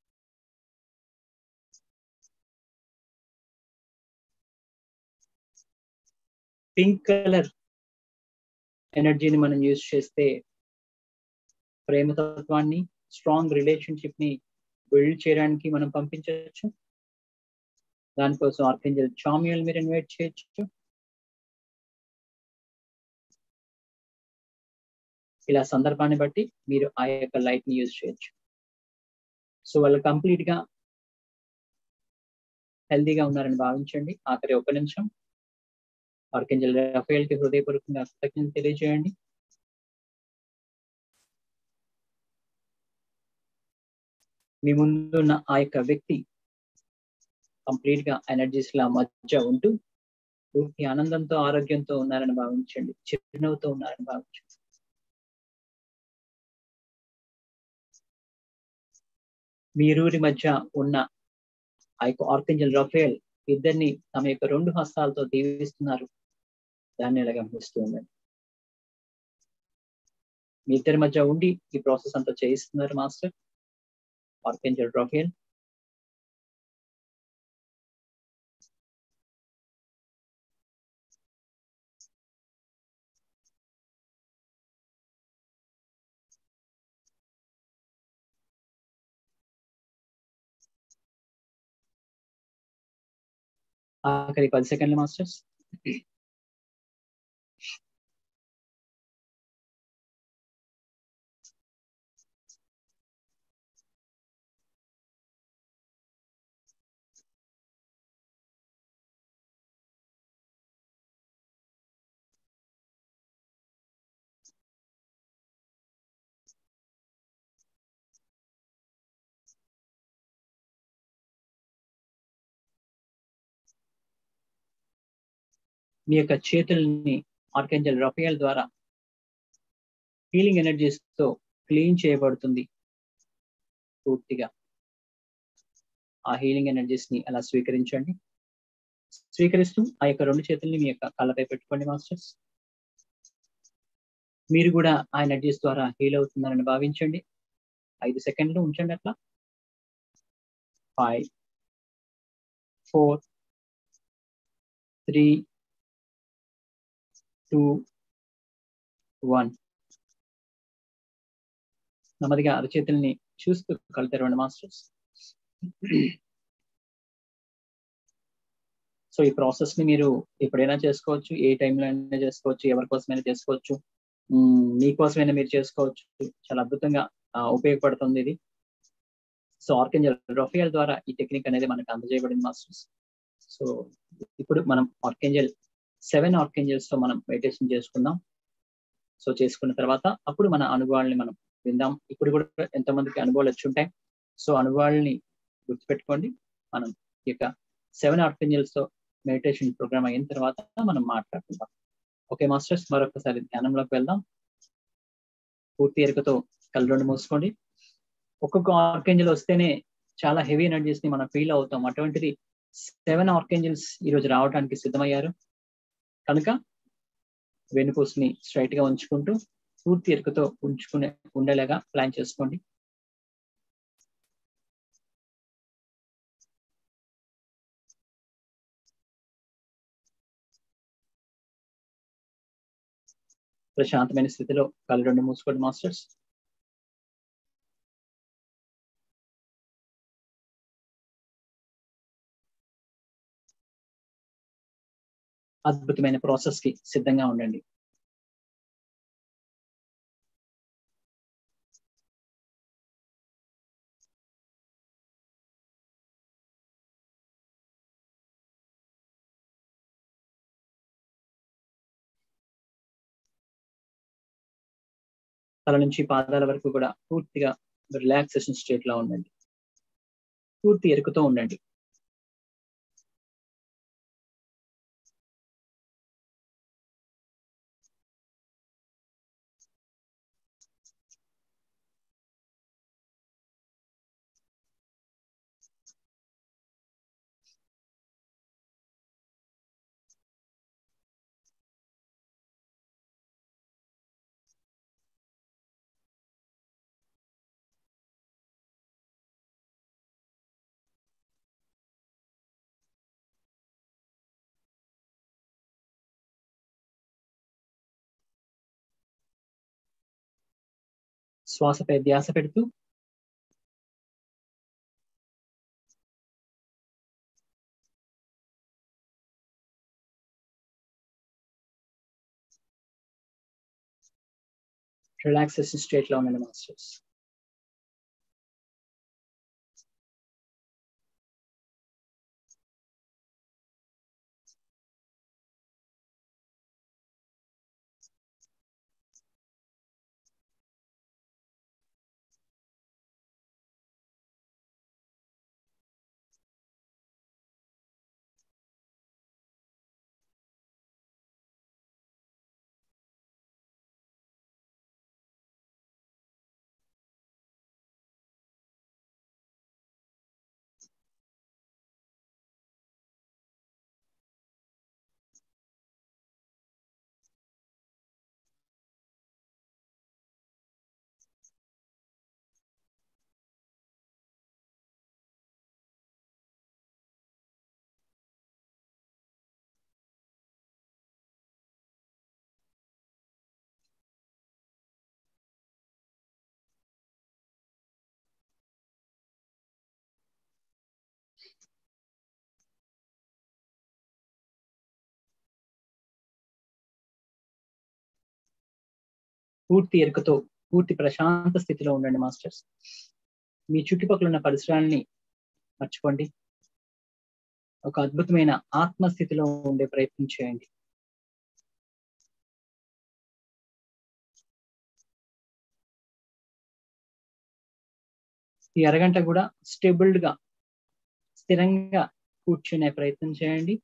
పింక్ కలర్ ఎనర్జీని మనం యూజ్ చేస్తే ప్రేమతత్వాన్ని స్ట్రాంగ్ రిలేషన్షిప్ ని బిల్డ్ చేయడానికి మనం పంపించవచ్చు దానికోసం ఆర్కెంజల్ చామ్యూల్ మీరు ఇన్వైట్ చేయొచ్చు ఇలా సందర్భాన్ని బట్టి మీరు ఆ యొక్క లైట్ ని యూజ్ చేయొచ్చు సో వాళ్ళు కంప్లీట్ గా హెల్దీగా ఉన్నారని భావించండి ఆఖరి ఒక నిమిషం ఆర్కెంజల్ రఫేల్ కి హృదయపూర్వకంగా కృతజ్ఞత తెలియజేయండి మీ ముందున్న ఆ యొక్క వ్యక్తి కంప్లీట్ గా ఎనర్జీస్ లా మధ్య ఉంటూ పూర్తి ఆనందంతో ఆరోగ్యంతో ఉన్నారని భావించండి చిరునవ్వుతో ఉన్నారని భావించండి మీరూరి మధ్య ఉన్న ఆ యొక్క ఆర్కెంజల్ రఫేల్ ఇద్దరిని తమ యొక్క రెండు హస్తాలతో దీవిస్తున్నారు దాన్ని ఎలా గమనిస్తూ ఉండండి మీ ఇద్దరి మధ్య ఉండి ఈ ప్రాసెస్ అంతా చేయిస్తున్నారు మాస్టర్ ఆర్కెంజల్ రఫేల్ ఆఖరి పది సెకండ్లు మాస్టర్స్ మీ యొక్క చేతుల్ని ఆర్కెంజల్ రఫియల్ ద్వారా హీలింగ్ ఎనర్జీస్ తో క్లీన్ చేయబడుతుంది పూర్తిగా ఆ హీలింగ్ ఎనర్జీస్ ని అలా స్వీకరించండి స్వీకరిస్తూ ఆ యొక్క రెండు చేతుల్ని మీ యొక్క కళ్ళపై పెట్టుకోండి మాస్టర్స్ మీరు కూడా ఆ ఎనర్జీస్ ద్వారా హీల్ అవుతున్నారని భావించండి ఐదు సెకండ్లు ఉంచండి అట్లా five four three two one నెమ్మదిగా అరచేతుల్ని చూస్తూ కళ్ళు తెరవండి మాస్టర్స్ సో ఈ ప్రాసెస్ ని మీరు ఎప్పుడైనా చేసుకోవచ్చు ఏ టైంలో అయినా చేసుకోవచ్చు ఎవరి కోసమైనా చేసుకోవచ్చు మీకోసమైనా మీరు చేసుకోవచ్చు చాలా అద్భుతంగా ఉపయోగపడుతుంది ఇది సో ఆర్కెంజల్ రొఫియల్ ద్వారా ఈ టెక్నిక్ అనేది మనకు అందజేయబడింది మాస్టర్స్ సో ఇప్పుడు మనం ఆర్కెంజల్ సెవెన్ ఆర్కెంజల్స్ తో మనం మెడిటేషన్ చేసుకుందాం సో చేసుకున్న తర్వాత అప్పుడు మన అనుభవాల్ని మనం విందాం ఇప్పుడు కూడా ఎంతమందికి అనుభవాలు వచ్చి ఉంటాయి సో అనుభవాల్ని గుర్తుపెట్టుకోండి మనం ఈ యొక్క సెవెన్ ఆర్ఫింజల్స్ తో మెడిటేషన్ ప్రోగ్రామ్ అయిన తర్వాత మనం మాట్లాడుకుందాం ఓకే మాస్టర్స్ మరొకసారి ధ్యానంలోకి వెళ్దాం పూర్తి ఎరుకతో కళ్ళు రెండు మూసుకోండి ఒక్కొక్క ఆర్కేంజల్ వస్తేనే చాలా హెవీ ఎనర్జీస్ ని మనం ఫీల్ అవుతాం అటువంటిది సెవెన్ ఆర్కేంజల్స్ ఈరోజు రావడానికి సిద్ధమయ్యారు కనుక వెనుపూసుని స్ట్రైట్ గా ఉంచుకుంటూ పూర్తి ఎరుకతో ఉంచుకునే ఉండేలాగా ప్లాన్ చేసుకోండి ప్రశాంతమైన స్థితిలో కళ్ళు రెండు మూసుకోండి మాస్టర్స్ అద్భుతమైన ప్రాసెస్ కి సిద్ధంగా ఉండండి తల నుంచి పాదాల వరకు కూడా పూర్తిగా రిలాక్సేషన్ స్టేట్ లో ఉండండి పూర్తి ఎరుకుతో ఉండండి శ్వాసపై ధ్యాస పెడుతూ రిలాక్సేషన్ స్టేట్ లో ఉండండి మాస్టర్స్ పూర్తి ఎరుకతో పూర్తి ప్రశాంత స్థితిలో ఉండండి మాస్టర్స్ మీ చుట్టుపక్కల ఉన్న పరిసరాల్ని మర్చిపోండి ఒక అద్భుతమైన ఆత్మస్థితిలో ఉండే ప్రయత్నం చేయండి ఈ అరగంట కూడా స్టేబుల్డ్ గా స్థిరంగా కూర్చునే ప్రయత్నం చేయండి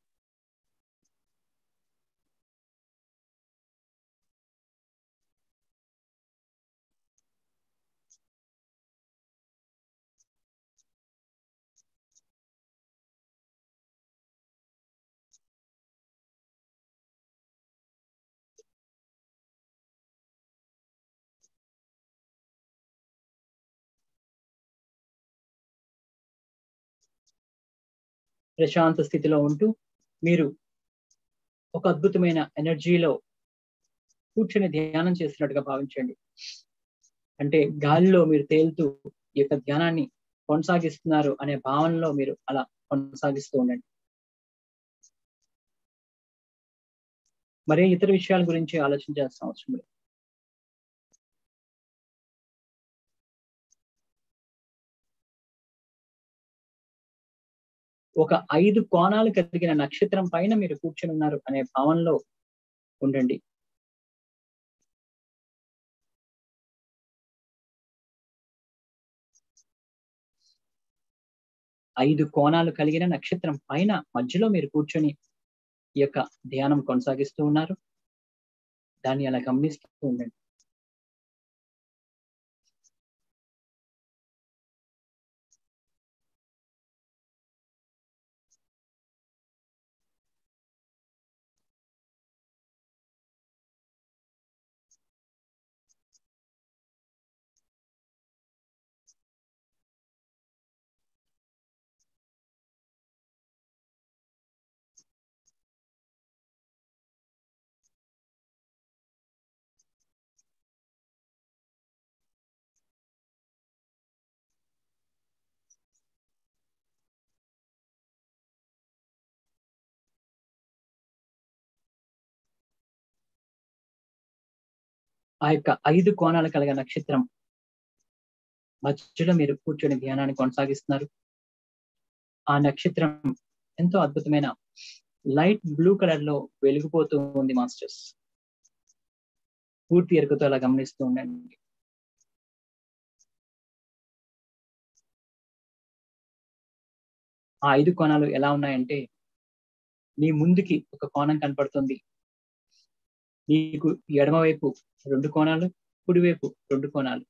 ప్రశాంత స్థితిలో ఉంటూ మీరు ఒక అద్భుతమైన ఎనర్జీలో కూర్చొని ధ్యానం చేస్తున్నట్టుగా భావించండి అంటే గాలిలో మీరు తేలుతూ ఈ యొక్క ధ్యానాన్ని కొనసాగిస్తున్నారు అనే భావనలో మీరు అలా కొనసాగిస్తూ ఉండండి మరే ఇతర విషయాల గురించి ఆలోచించాల్సిన అవసరం లేదు ఒక ఐదు కోణాలు కలిగిన నక్షత్రం పైన మీరు కూర్చొని ఉన్నారు అనే భావనలో ఉండండి ఐదు కోణాలు కలిగిన నక్షత్రం పైన మధ్యలో మీరు కూర్చొని ఈ యొక్క ధ్యానం కొనసాగిస్తూ ఉన్నారు దాన్ని అలా గమనిస్తూ ఉండండి ఆ యొక్క ఐదు కోణాలు కలిగిన నక్షత్రం మధ్యలో మీరు కూర్చొని ధ్యానాన్ని కొనసాగిస్తున్నారు ఆ నక్షత్రం ఎంతో అద్భుతమైన లైట్ బ్లూ కలర్ లో వెలిగిపోతూ ఉంది మాస్టర్స్ పూర్తి ఎరుకతో అలా గమనిస్తూ ఉండండి ఆ ఐదు కోణాలు ఎలా ఉన్నాయంటే నీ ముందుకి ఒక కోణం కనపడుతుంది నీకు ఎడమవైపు రెండు కోణాలు కుడివైపు రెండు కోణాలు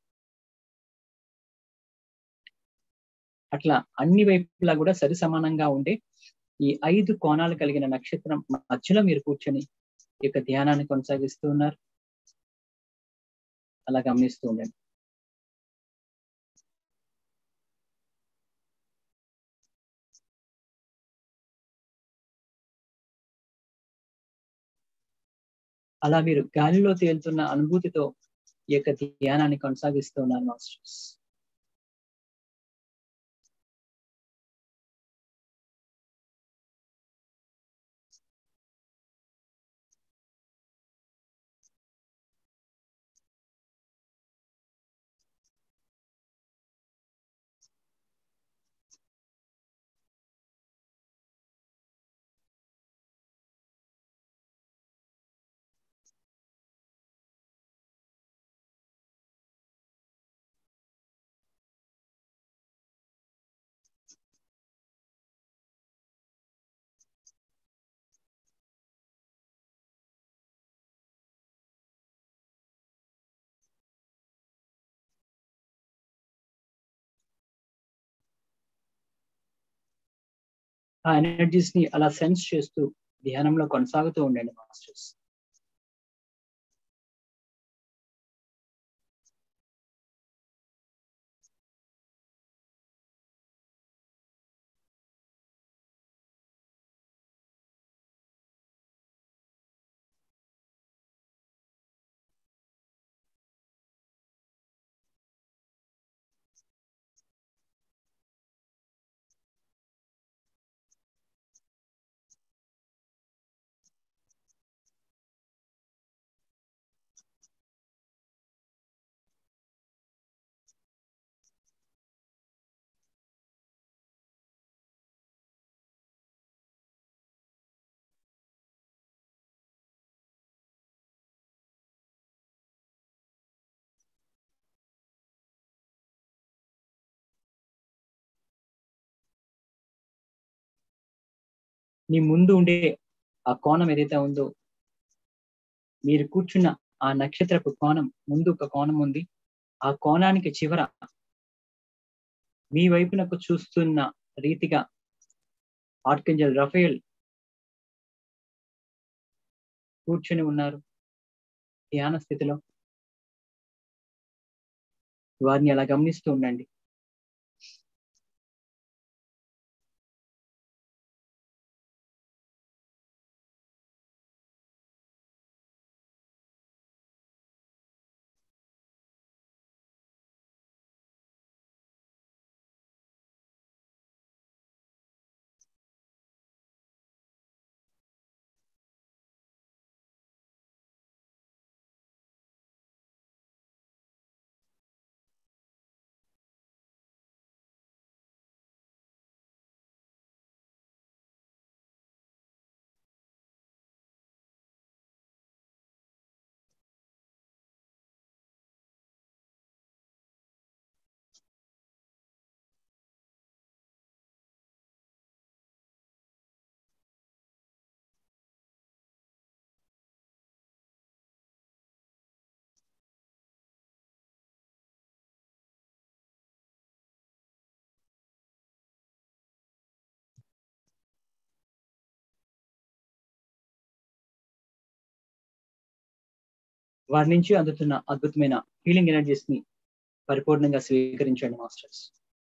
అట్లా అన్ని వైపులా కూడా సరి సమానంగా ఉండే ఈ ఐదు కోణాలు కలిగిన నక్షత్రం మధ్యలో మీరు కూర్చొని ఈ యొక్క ధ్యానాన్ని కొనసాగిస్తూ ఉన్నారు అలా గమనిస్తూ ఉండండి అలా మీరు గాలిలో తేలుతున్న అనుభూతితో ఈ యొక్క ధ్యానాన్ని కొనసాగిస్తూ ఉన్నారు మాస్టర్స్ ఆ ఎనర్జీస్ ని అలా సెన్స్ చేస్తూ ధ్యానంలో కొనసాగుతూ ఉండండి మాస్టర్స్ నీ ముందు ఉండే ఆ కోణం ఏదైతే ఉందో మీరు కూర్చున్న ఆ నక్షత్రపు కోణం ముందు ఒక కోణం ఉంది ఆ కోణానికి చివర మీ వైపునకు చూస్తున్న రీతిగా ఆర్కెంజల్ రఫేల్ కూర్చుని ఉన్నారు ధ్యాన స్థితిలో వారిని అలా గమనిస్తూ ఉండండి వారి నుంచి అందుతున్న అద్భుతమైన హీలింగ్ ఎనర్జీస్ ని పరిపూర్ణంగా స్వీకరించండి మాస్టర్స్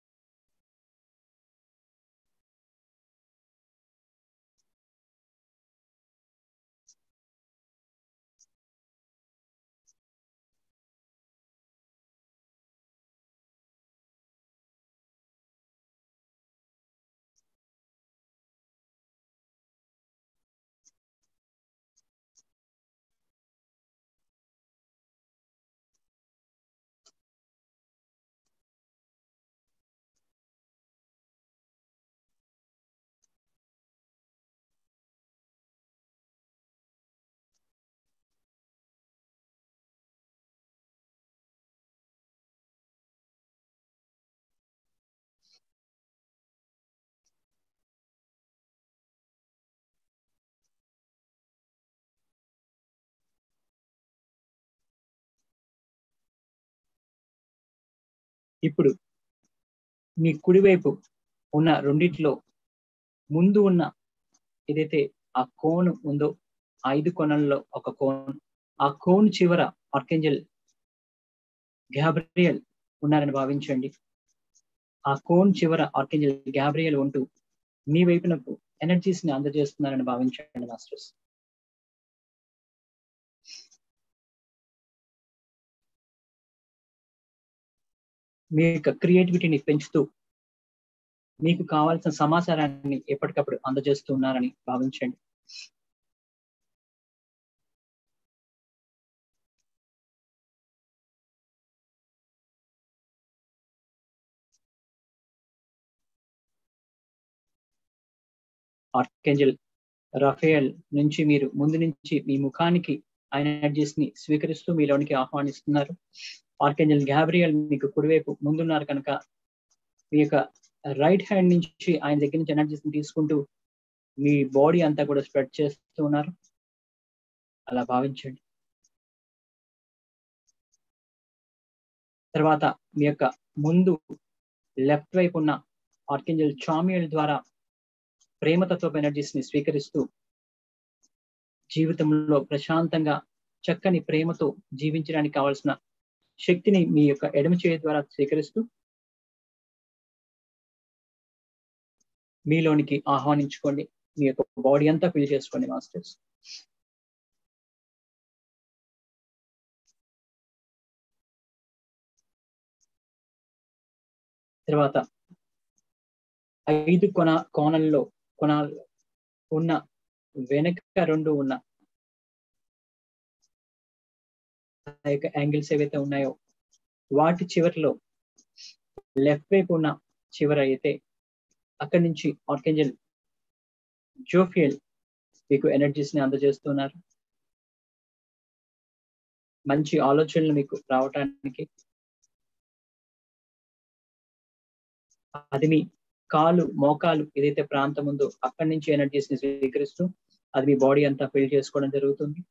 ఇప్పుడు మీ కుడివైపు ఉన్న రెండిట్లో ముందు ఉన్న ఏదైతే ఆ కోన్ ఉందో ఐదు కోణంలో ఒక కోన్ ఆ కోన్ చివర ఆర్కెంజల్ గ్యాబ్రియల్ ఉన్నారని భావించండి ఆ కోన్ చివర ఆర్కెంజల్ గ్యాబ్రియల్ ఉంటూ మీ వైపునకు ఎనర్జీస్ ని అందజేస్తున్నారని భావించండి మాస్టర్స్ మీ యొక్క క్రియేటివిటీని పెంచుతూ మీకు కావాల్సిన సమాచారాన్ని ఎప్పటికప్పుడు అందజేస్తూ ఉన్నారని భావించండి ఆర్కెంజల్ రఫేల్ నుంచి మీరు ముందు నుంచి మీ ముఖానికి ఆయన ఎనర్జీస్ ని స్వీకరిస్తూ మీలోనికి ఆహ్వానిస్తున్నారు ఆర్కెంజల్ గ్యాబ్రియల్ మీకు కుడివైపు ముందున్నారు కనుక మీ యొక్క రైట్ హ్యాండ్ నుంచి ఆయన దగ్గర నుంచి ఎనర్జీస్ ని తీసుకుంటూ మీ బాడీ అంతా కూడా స్ప్రెడ్ చేస్తూ ఉన్నారు అలా భావించండి తర్వాత మీ యొక్క ముందు లెఫ్ట్ వైపు ఉన్న ఆర్కెంజల్ చామియల్ ద్వారా ప్రేమతత్వ ఎనర్జీస్ ని స్వీకరిస్తూ జీవితంలో ప్రశాంతంగా చక్కని ప్రేమతో జీవించడానికి కావాల్సిన శక్తిని మీ యొక్క ఎడమ చేయి ద్వారా స్వీకరిస్తూ మీలోనికి ఆహ్వానించుకోండి మీ యొక్క బాడీ అంతా ఫీల్ చేసుకోండి మాస్టర్స్ తర్వాత ఐదు కొన కోణంలో కొనాలు ఉన్న వెనక రెండు ఉన్న ఆ యొక్క యాంగిల్స్ ఏవైతే ఉన్నాయో వాటి చివరిలో లెఫ్ట్ వైపు ఉన్న చివర అయితే అక్కడి నుంచి ఆర్కెంజల్ జోఫియల్ మీకు ఎనర్జీస్ ని అందజేస్తున్నారు మంచి ఆలోచనలు మీకు రావటానికి అది మీ కాలు మోకాలు ఏదైతే ప్రాంతం ఉందో అక్కడి నుంచి ఎనర్జీస్ ని స్వీకరిస్తూ అది మీ బాడీ అంతా ఫిల్ చేసుకోవడం జరుగుతుంది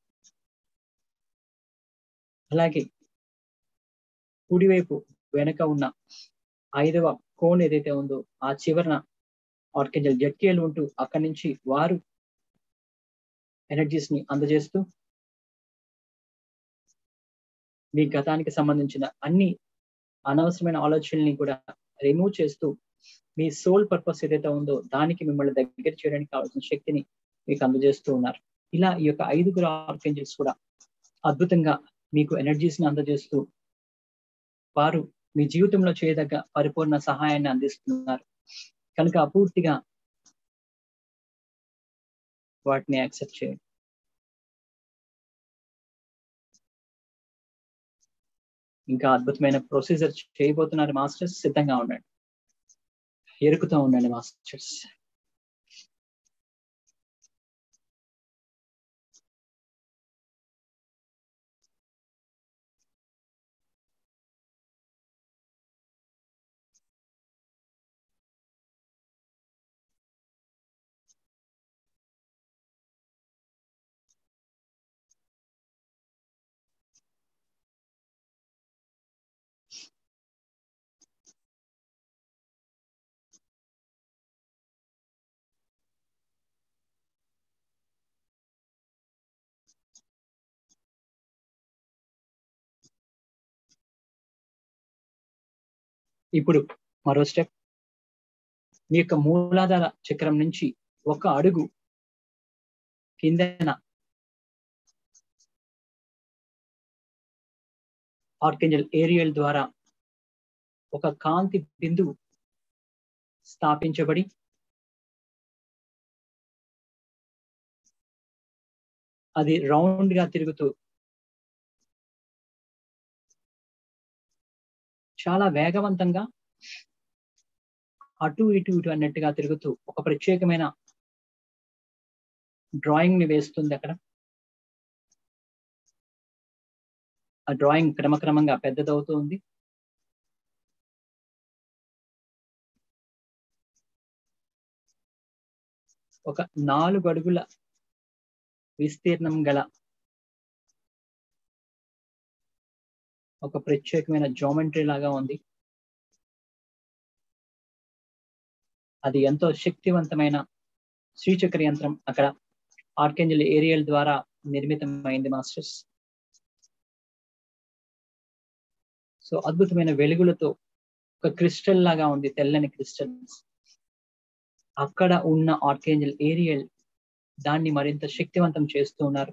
అలాగే కుడివైపు వెనక ఉన్న ఐదవ కోన్ ఏదైతే ఉందో ఆ చివరన ఆర్కెంజల్ జట్కేలు ఉంటూ అక్కడి నుంచి వారు ఎనర్జీస్ ని అందజేస్తూ మీ గతానికి సంబంధించిన అన్ని అనవసరమైన ఆలోచనల్ని కూడా రిమూవ్ చేస్తూ మీ సోల్ పర్పస్ ఏదైతే ఉందో దానికి మిమ్మల్ని దగ్గర చేయడానికి కావాల్సిన శక్తిని మీకు అందజేస్తూ ఉన్నారు ఇలా ఈ యొక్క ఐదుగురు ఆర్కెంజల్స్ కూడా అద్భుతంగా మీకు ఎనర్జీస్ ని అందజేస్తూ వారు మీ జీవితంలో చేయదగ్గ పరిపూర్ణ సహాయాన్ని అందిస్తున్నారు కనుక పూర్తిగా వాటిని యాక్సెప్ట్ చేయండి ఇంకా అద్భుతమైన ప్రొసీజర్ చేయబోతున్నారు మాస్టర్స్ సిద్ధంగా ఉండండి ఎరుకుతూ ఉండండి మాస్టర్స్ ఇప్పుడు మరో స్టెప్ మీ యొక్క మూలాధార చక్రం నుంచి ఒక అడుగు కిందన ఆర్కెంజల్ ఏరియల్ ద్వారా ఒక కాంతి బిందువు స్థాపించబడి అది రౌండ్ గా తిరుగుతూ చాలా వేగవంతంగా అటు ఇటు ఇటు అన్నట్టుగా తిరుగుతూ ఒక ప్రత్యేకమైన డ్రాయింగ్ ని వేస్తుంది అక్కడ ఆ డ్రాయింగ్ క్రమక్రమంగా పెద్దదవుతూ ఉంది ఒక నాలుగు అడుగుల విస్తీర్ణం గల ఒక ప్రత్యేకమైన జోమెంట్రీ లాగా ఉంది అది ఎంతో శక్తివంతమైన శ్రీచక్ర యంత్రం అక్కడ ఆర్కెంజల్ ఏరియల్ ద్వారా నిర్మితమైంది మాస్టర్స్ సో అద్భుతమైన వెలుగులతో ఒక క్రిస్టల్ లాగా ఉంది తెల్లని క్రిస్టల్స్ అక్కడ ఉన్న ఆర్కేంజల్ ఏరియల్ దాన్ని మరింత శక్తివంతం చేస్తూ ఉన్నారు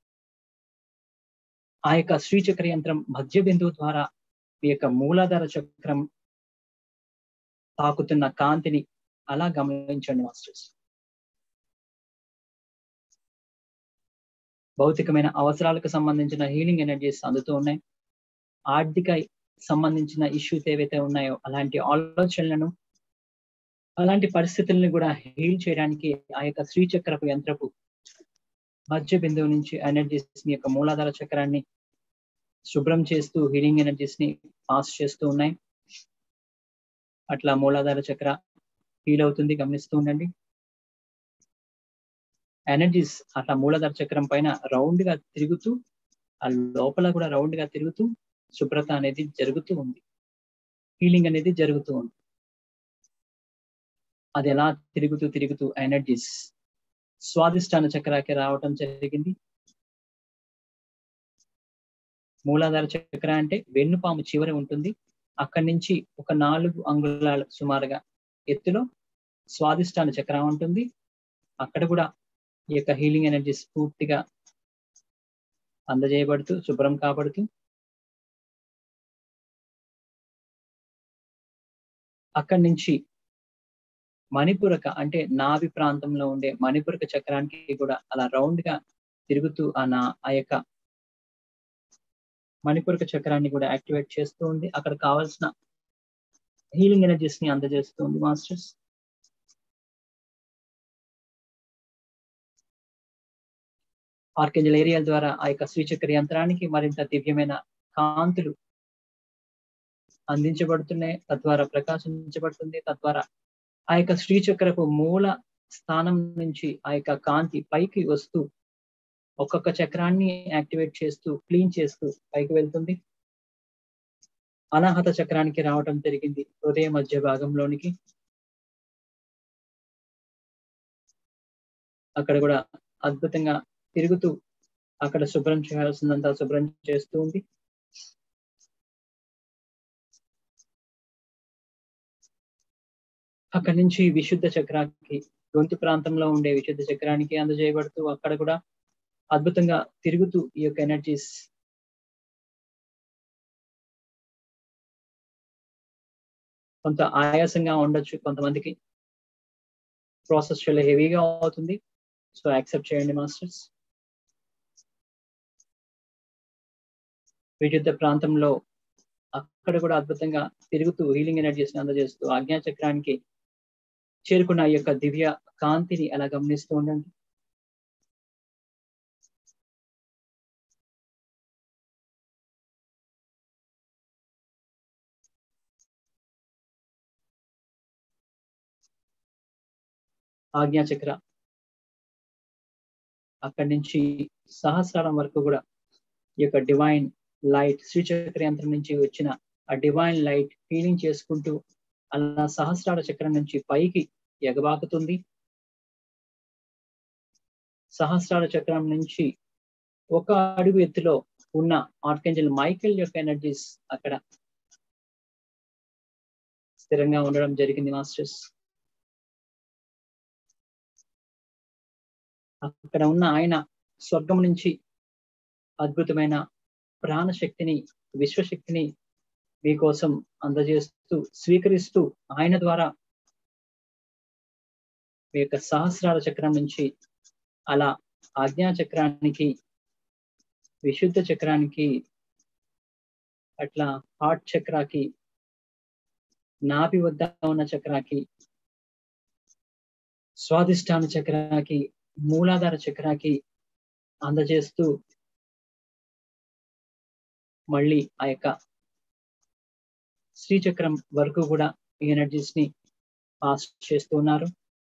ఆ యొక్క శ్రీచక్ర యంత్రం మధ్య బిందువు ద్వారా మీ యొక్క మూలాధార చక్రం తాకుతున్న కాంతిని అలా గమనించండి మాస్టర్స్ భౌతికమైన అవసరాలకు సంబంధించిన హీలింగ్ ఎనర్జీస్ అందుతూ ఉన్నాయి ఆర్థిక సంబంధించిన ఇష్యూస్ ఏవైతే ఉన్నాయో అలాంటి ఆలోచనలను అలాంటి పరిస్థితులను కూడా హీల్ చేయడానికి ఆ యొక్క శ్రీచక్రపు యంత్రపు మధ్య బిందువు నుంచి ఎనర్జీస్ మీ యొక్క మూలాధార చక్రాన్ని శుభ్రం చేస్తూ హీలింగ్ ఎనర్జీస్ ని పాస్ చేస్తూ ఉన్నాయి అట్లా మూలాధార చక్ర హీల్ అవుతుంది గమనిస్తూ ఉండండి ఎనర్జీస్ అట్లా మూలాధార చక్రం పైన రౌండ్ గా తిరుగుతూ ఆ లోపల కూడా రౌండ్ గా తిరుగుతూ శుభ్రత అనేది జరుగుతూ ఉంది హీలింగ్ అనేది జరుగుతూ ఉంది అది ఎలా తిరుగుతూ తిరుగుతూ ఎనర్జీస్ స్వాదిష్టాన చక్రాకి రావటం జరిగింది మూలాధార చక్ర అంటే వెన్నుపాము చివరి ఉంటుంది అక్కడి నుంచి ఒక నాలుగు అంగుళాల సుమారుగా ఎత్తులో స్వాదిష్టాన చక్రం ఉంటుంది అక్కడ కూడా ఈ యొక్క హీలింగ్ ఎనర్జీస్ పూర్తిగా అందజేయబడుతూ శుభ్రం కాబడుతూ అక్కడి నుంచి మణిపురక అంటే నాభి ప్రాంతంలో ఉండే మణిపురక చక్రానికి కూడా అలా రౌండ్ గా తిరుగుతూ ఆ నా ఆ యొక్క మణిపురక చక్రాన్ని కూడా యాక్టివేట్ చేస్తూ ఉంది అక్కడ కావాల్సిన హీలింగ్ ఎనర్జీస్ ని అందజేస్తుంది మాస్టర్స్ ఆర్కెంజల్ ఏరియల్ ద్వారా ఆ యొక్క శ్రీచక్ర యంత్రానికి మరింత దివ్యమైన కాంతులు అందించబడుతున్నాయి తద్వారా ప్రకాశించబడుతుంది తద్వారా ఆ యొక్క శ్రీచక్రపు మూల స్థానం నుంచి ఆ యొక్క కాంతి పైకి వస్తూ ఒక్కొక్క చక్రాన్ని యాక్టివేట్ చేస్తూ క్లీన్ చేస్తూ పైకి వెళ్తుంది అనాహత చక్రానికి రావటం జరిగింది హృదయ మధ్య భాగంలోనికి అక్కడ కూడా అద్భుతంగా తిరుగుతూ అక్కడ శుభ్రం చేయాల్సిందంతా శుభ్రం చేస్తూ ఉంది అక్కడి నుంచి విశుద్ధ చక్రానికి గొంతు ప్రాంతంలో ఉండే విశుద్ధ చక్రానికి అందజేయబడుతూ అక్కడ కూడా అద్భుతంగా తిరుగుతూ ఈ యొక్క ఎనర్జీస్ కొంత ఆయాసంగా ఉండొచ్చు కొంతమందికి ప్రాసెస్ చాలా హెవీగా అవుతుంది సో యాక్సెప్ట్ చేయండి మాస్టర్స్ విద్యుత్ ప్రాంతంలో అక్కడ కూడా అద్భుతంగా తిరుగుతూ హీలింగ్ ఎనర్జీస్ ని అందజేస్తూ ఆజ్ఞా చక్రానికి చేరుకున్న ఈ యొక్క దివ్య కాంతిని అలా గమనిస్తూ ఉండండి ఆజ్ఞా చక్ర అక్కడి నుంచి సహస్రారం వరకు కూడా ఈ యొక్క డివైన్ లైట్ శ్రీచక్ర యంత్రం నుంచి వచ్చిన ఆ డివైన్ లైట్ ఫీలింగ్ చేసుకుంటూ అలా సహస్రార చక్రం నుంచి పైకి ఎగబాకుతుంది సహస్రార చక్రం నుంచి ఒక అడుగు ఎత్తులో ఉన్న ఆర్కెంజల్ మైకేల్ యొక్క ఎనర్జీస్ అక్కడ స్థిరంగా ఉండడం జరిగింది మాస్టర్స్ అక్కడ ఉన్న ఆయన స్వర్గం నుంచి అద్భుతమైన ప్రాణశక్తిని విశ్వశక్తిని మీకోసం అందజేస్తూ స్వీకరిస్తూ ఆయన ద్వారా మీ యొక్క సహస్రాల చక్రం నుంచి అలా ఆజ్ఞా చక్రానికి విశుద్ధ చక్రానికి అట్లా హార్ట్ చక్రాకి నాభి వద్ద ఉన్న చక్రాకి స్వాదిష్టాన చక్రాకి మూలాధార చక్రాకి అందజేస్తూ మళ్ళీ ఆ యొక్క శ్రీచక్రం వరకు కూడా ఈ ఎనర్జీస్ ని పాస్ చేస్తూ ఉన్నారు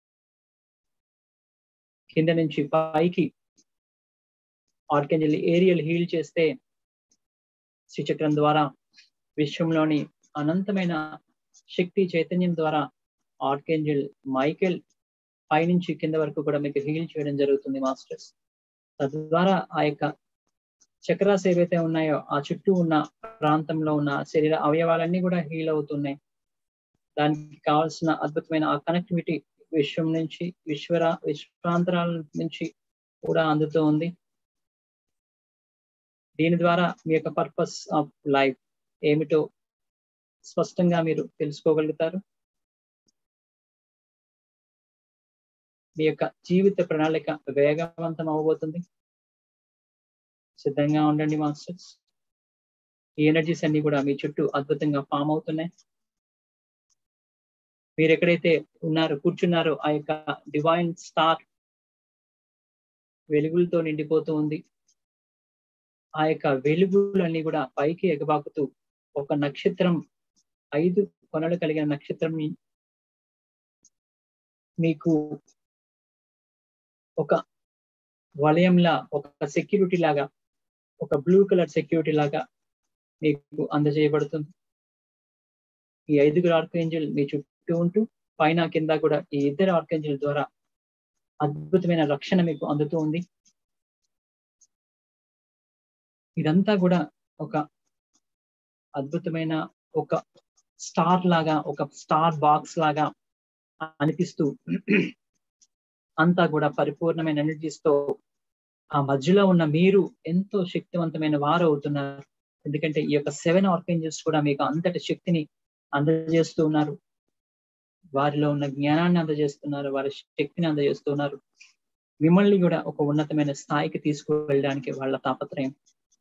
కింద నుంచి పైకి ఆర్కెంజల్ ఏరియల్ హీల్ చేస్తే శ్రీచక్రం ద్వారా విశ్వంలోని అనంతమైన శక్తి చైతన్యం ద్వారా ఆర్కెంజల్ మైకెల్ పైనుంచి కింద వరకు కూడా మీకు హీల్ చేయడం జరుగుతుంది మాస్టర్స్ తద్వారా ఆ యొక్క చక్రాస్ ఏవైతే ఉన్నాయో ఆ చుట్టూ ఉన్న ప్రాంతంలో ఉన్న శరీర అవయవాలన్నీ కూడా హీల్ అవుతున్నాయి దానికి కావాల్సిన అద్భుతమైన ఆ కనెక్టివిటీ విశ్వం నుంచి విశ్వర విశ్వాంతరాల నుంచి కూడా అందుతూ ఉంది దీని ద్వారా మీ యొక్క పర్పస్ ఆఫ్ లైఫ్ ఏమిటో స్పష్టంగా మీరు తెలుసుకోగలుగుతారు మీ యొక్క జీవిత ప్రణాళిక వేగవంతం అవ్వబోతుంది సిద్ధంగా ఉండండి మాస్టర్స్ ఈ ఎనర్జీస్ అన్ని కూడా మీ చుట్టూ అద్భుతంగా ఫామ్ అవుతున్నాయి మీరు ఎక్కడైతే ఉన్నారు కూర్చున్నారో ఆ యొక్క డివైన్ స్టార్ వెలుగులతో నిండిపోతూ ఉంది ఆ యొక్క వెలుగులన్నీ కూడా పైకి ఎగబాకుతూ ఒక నక్షత్రం ఐదు కొనలు కలిగిన నక్షత్రం మీకు ఒక వలయంలా ఒక సెక్యూరిటీ లాగా ఒక బ్లూ కలర్ సెక్యూరిటీ లాగా మీకు అందజేయబడుతుంది ఈ ఐదుగురు ఆర్కేంజల్ మీ చుట్టూ ఉంటూ పైన కింద కూడా ఈ ఇద్దరు ఆర్కేంజల్ ద్వారా అద్భుతమైన రక్షణ మీకు అందుతూ ఉంది ఇదంతా కూడా ఒక అద్భుతమైన ఒక స్టార్ లాగా ఒక స్టార్ బాక్స్ లాగా అనిపిస్తూ అంతా కూడా పరిపూర్ణమైన ఎనర్జీస్ తో ఆ మధ్యలో ఉన్న మీరు ఎంతో శక్తివంతమైన వారు అవుతున్నారు ఎందుకంటే ఈ యొక్క సెవెన్ ఆర్కేంజల్స్ కూడా మీకు అంతటి శక్తిని అందజేస్తూ ఉన్నారు వారిలో ఉన్న జ్ఞానాన్ని అందజేస్తున్నారు వారి శక్తిని అందజేస్తున్నారు మిమ్మల్ని కూడా ఒక ఉన్నతమైన స్థాయికి తీసుకువెళ్ళడానికి వాళ్ళ తాపత్రయం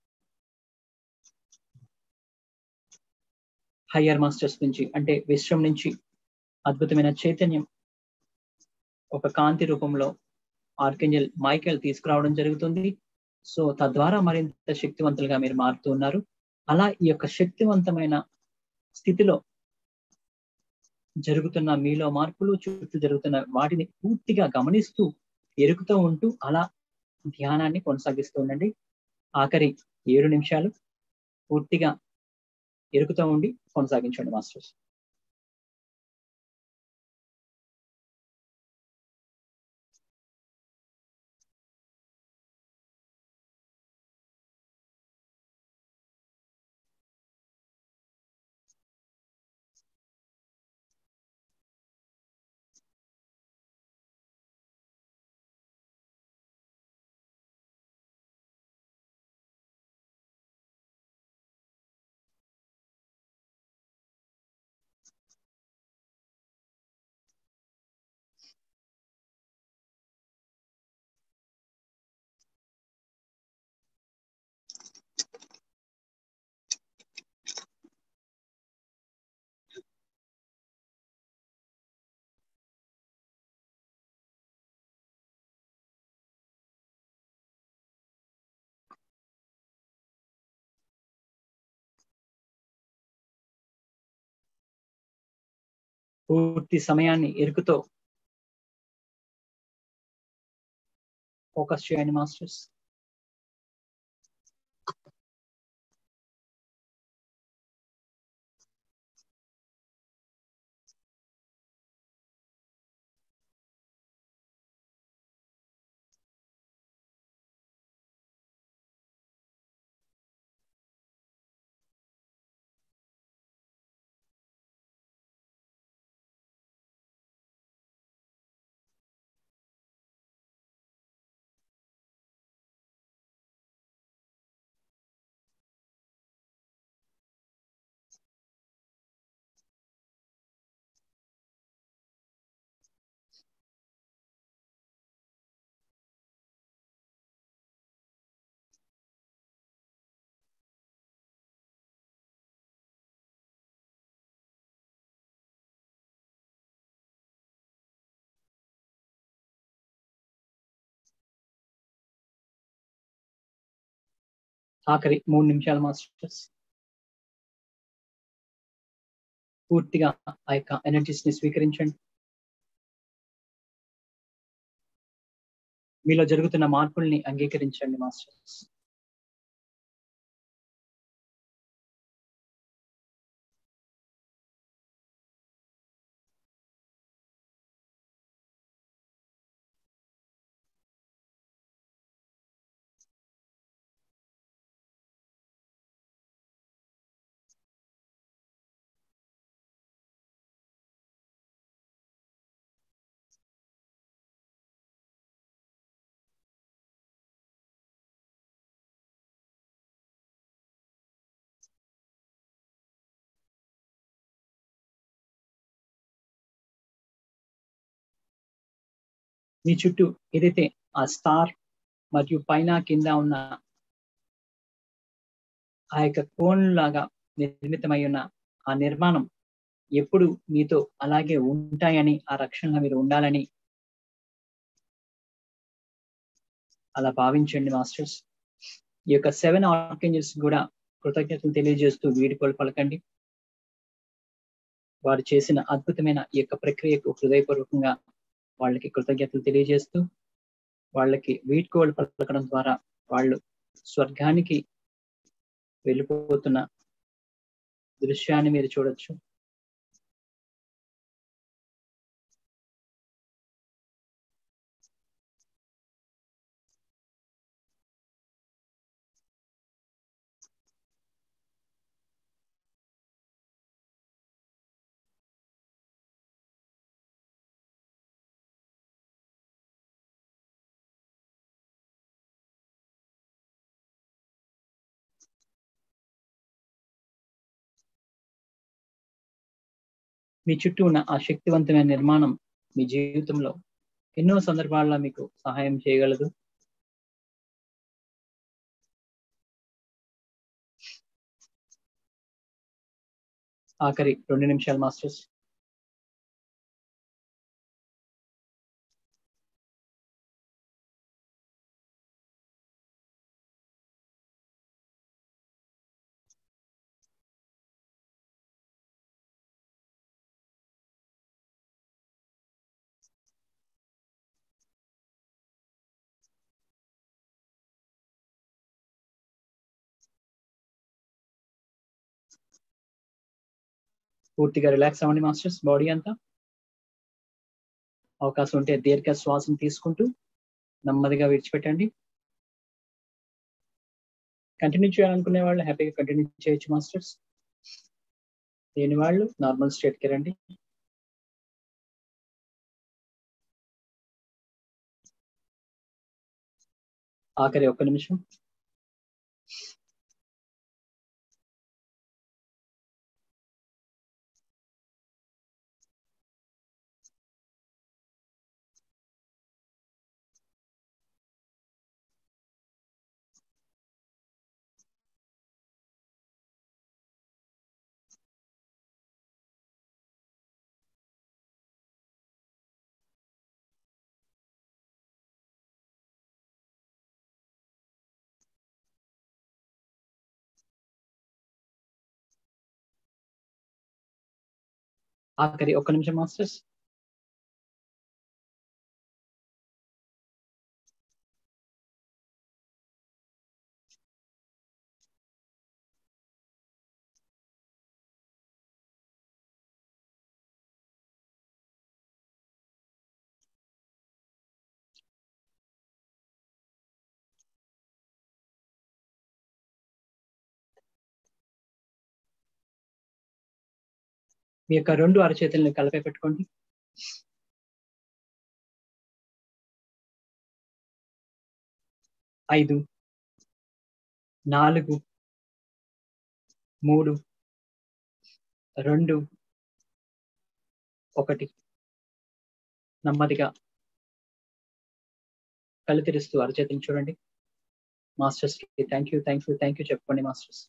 హయ్యర్ మాస్టర్స్ నుంచి అంటే విశ్వం నుంచి అద్భుతమైన చైతన్యం ఒక కాంతి రూపంలో ఆర్కెంజల్ మైకెల్ తీసుకురావడం జరుగుతుంది సో తద్వారా మరింత శక్తివంతులుగా మీరు మారుతూ ఉన్నారు అలా ఈ యొక్క శక్తివంతమైన స్థితిలో జరుగుతున్న మీలో మార్పులు చుట్టూ జరుగుతున్న వాటిని పూర్తిగా గమనిస్తూ ఎరుకుతూ ఉంటూ అలా ధ్యానాన్ని కొనసాగిస్తూ ఉండండి ఆఖరి ఏడు నిమిషాలు పూర్తిగా ఎరుకుతూ ఉండి కొనసాగించండి మాస్టర్స్ పూర్తి సమయాన్ని ఎరుకుతో ఫోకస్ చేయండి మాస్టర్స్ ఆఖరి మూడు నిమిషాలు మాస్టర్స్ పూర్తిగా ఆ యొక్క ఎనర్జీస్ ని స్వీకరించండి మీలో జరుగుతున్న మార్పుల్ని అంగీకరించండి మాస్టర్స్ మీ చుట్టూ ఏదైతే ఆ స్టార్ మరియు పైన కింద ఉన్న ఆ యొక్క కోన్ లాగా నిర్మితమై ఉన్న ఆ నిర్మాణం ఎప్పుడు మీతో అలాగే ఉంటాయని ఆ రక్షణలో మీరు ఉండాలని అలా భావించండి మాస్టర్స్ ఈ యొక్క సెవెన్ ఆర్కేంజల్స్ కూడా కృతజ్ఞతలు తెలియజేస్తూ వీడుకోలు పలకండి వారు చేసిన అద్భుతమైన ఈ యొక్క ప్రక్రియకు హృదయపూర్వకంగా వాళ్ళకి కృతజ్ఞతలు తెలియజేస్తూ వాళ్ళకి వీడ్కోలు పలకడం ద్వారా వాళ్ళు స్వర్గానికి వెళ్ళిపోతున్న దృశ్యాన్ని మీరు చూడొచ్చు మీ చుట్టూ ఉన్న ఆ శక్తివంతమైన నిర్మాణం మీ జీవితంలో ఎన్నో సందర్భాల్లో మీకు సహాయం చేయగలదు ఆఖరి రెండు నిమిషాలు మాస్టర్స్ పూర్తిగా రిలాక్స్ అవ్వండి మాస్టర్స్ బాడీ అంతా అవకాశం ఉంటే దీర్ఘ శ్వాసం తీసుకుంటూ నెమ్మదిగా విడిచిపెట్టండి కంటిన్యూ చేయాలనుకునే వాళ్ళు హ్యాపీగా కంటిన్యూ చేయొచ్చు మాస్టర్స్ లేని వాళ్ళు నార్మల్ స్టేట్కి రండి ఆఖరి ఒక్క నిమిషం ఆఖరి ఒక్క నిమిషం మాస్టర్స్ మీ యొక్క రెండు అరచేతులను కలిపి పెట్టుకోండి ఐదు నాలుగు మూడు రెండు ఒకటి నెమ్మదిగా కళ్ళు తెరుస్తూ అరచేతులు చూడండి మాస్టర్స్ కి thank you thank you thank you చెప్పుకోండి మాస్టర్స్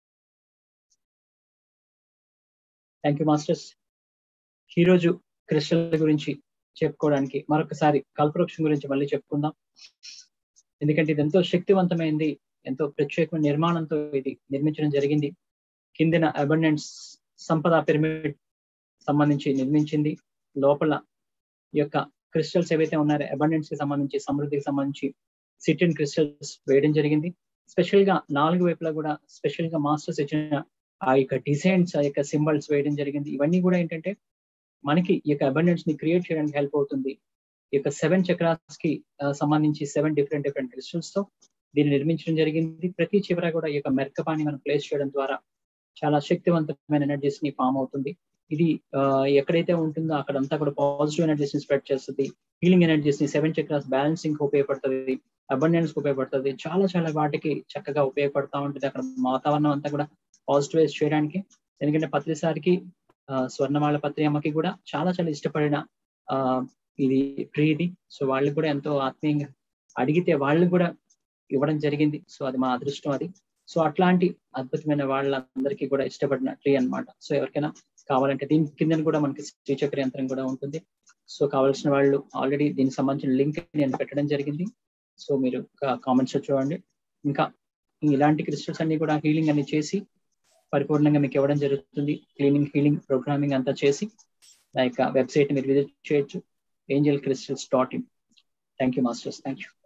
థ్యాంక్ యూ మాస్టర్స్ ఈరోజు క్రిస్టల్ గురించి చెప్పుకోవడానికి మరొకసారి కల్పవృక్షం గురించి మళ్ళీ చెప్పుకుందాం ఎందుకంటే ఇది ఎంతో శక్తివంతమైంది ఎంతో ప్రత్యేకమైన నిర్మాణంతో ఇది నిర్మించడం జరిగింది కిందిన అబండెన్స్ సంపద పిరమిడ్ సంబంధించి నిర్మించింది లోపల ఈ యొక్క క్రిస్టల్స్ ఏవైతే ఉన్నారో అబండెన్స్ కి సంబంధించి సమృద్ధికి సంబంధించి సిటిన్ క్రిస్టల్స్ వేయడం జరిగింది స్పెషల్ గా నాలుగు వైపులా కూడా స్పెషల్ గా మాస్టర్స్ ఇచ్చిన ఆ యొక్క డిజైన్స్ ఆ యొక్క సింబల్స్ వేయడం జరిగింది ఇవన్నీ కూడా ఏంటంటే మనకి ఈ యొక్క అబండెన్స్ ని క్రియేట్ చేయడానికి హెల్ప్ అవుతుంది ఈ యొక్క సెవెన్ చక్రాస్ కి సంబంధించి సెవెన్ డిఫరెంట్ డిఫరెంట్ క్రిస్టల్స్ తో దీన్ని నిర్మించడం జరిగింది ప్రతి చివర కూడా ఈ యొక్క మెర్కపాన్ని మనం ప్లేస్ చేయడం ద్వారా చాలా శక్తివంతమైన ఎనర్జీస్ ని ఫామ్ అవుతుంది ఇది ఎక్కడైతే ఉంటుందో అక్కడంతా కూడా పాజిటివ్ ఎనర్జీస్ ని స్ప్రెడ్ చేస్తుంది హీలింగ్ ఎనర్జీస్ ని సెవెన్ చక్రాస్ బ్యాలెన్సింగ్ ఉపయోగపడుతుంది అబండెన్స్ ఉపయోగపడుతుంది చాలా చాలా వాటికి చక్కగా ఉపయోగపడతా ఉంటుంది అక్కడ వాతావరణం అంతా కూడా పాజిటివైజ్ చేయడానికి ఎందుకంటే పత్రిసారికి స్వర్ణమాల పత్రి అమ్మకి కూడా చాలా చాలా ఇష్టపడిన ఆ ఇది ట్రీ ఇది సో వాళ్ళకి కూడా ఎంతో ఆత్మీయంగా అడిగితే వాళ్ళు కూడా ఇవ్వడం జరిగింది సో అది మా అదృష్టం అది సో అట్లాంటి అద్భుతమైన వాళ్ళందరికీ కూడా ఇష్టపడిన ట్రీ అనమాట సో ఎవరికైనా కావాలంటే దీని కింద కూడా మనకి శ్రీచక్ర యంత్రం కూడా ఉంటుంది సో కావాల్సిన వాళ్ళు ఆల్రెడీ దీనికి సంబంధించిన లింక్ నేను పెట్టడం జరిగింది సో మీరు కామెంట్స్ చూడండి ఇంకా ఇలాంటి క్రిస్టల్స్ అన్ని కూడా హీలింగ్ అన్ని చేసి పరిపూర్ణంగా మీకు ఇవ్వడం జరుగుతుంది క్లీనింగ్ హీలింగ్ ప్రోగ్రామింగ్ అంతా చేసి నా యొక్క వెబ్సైట్ మీరు విజిట్ చేయొచ్చు angel crystals dot in thank you masters thank you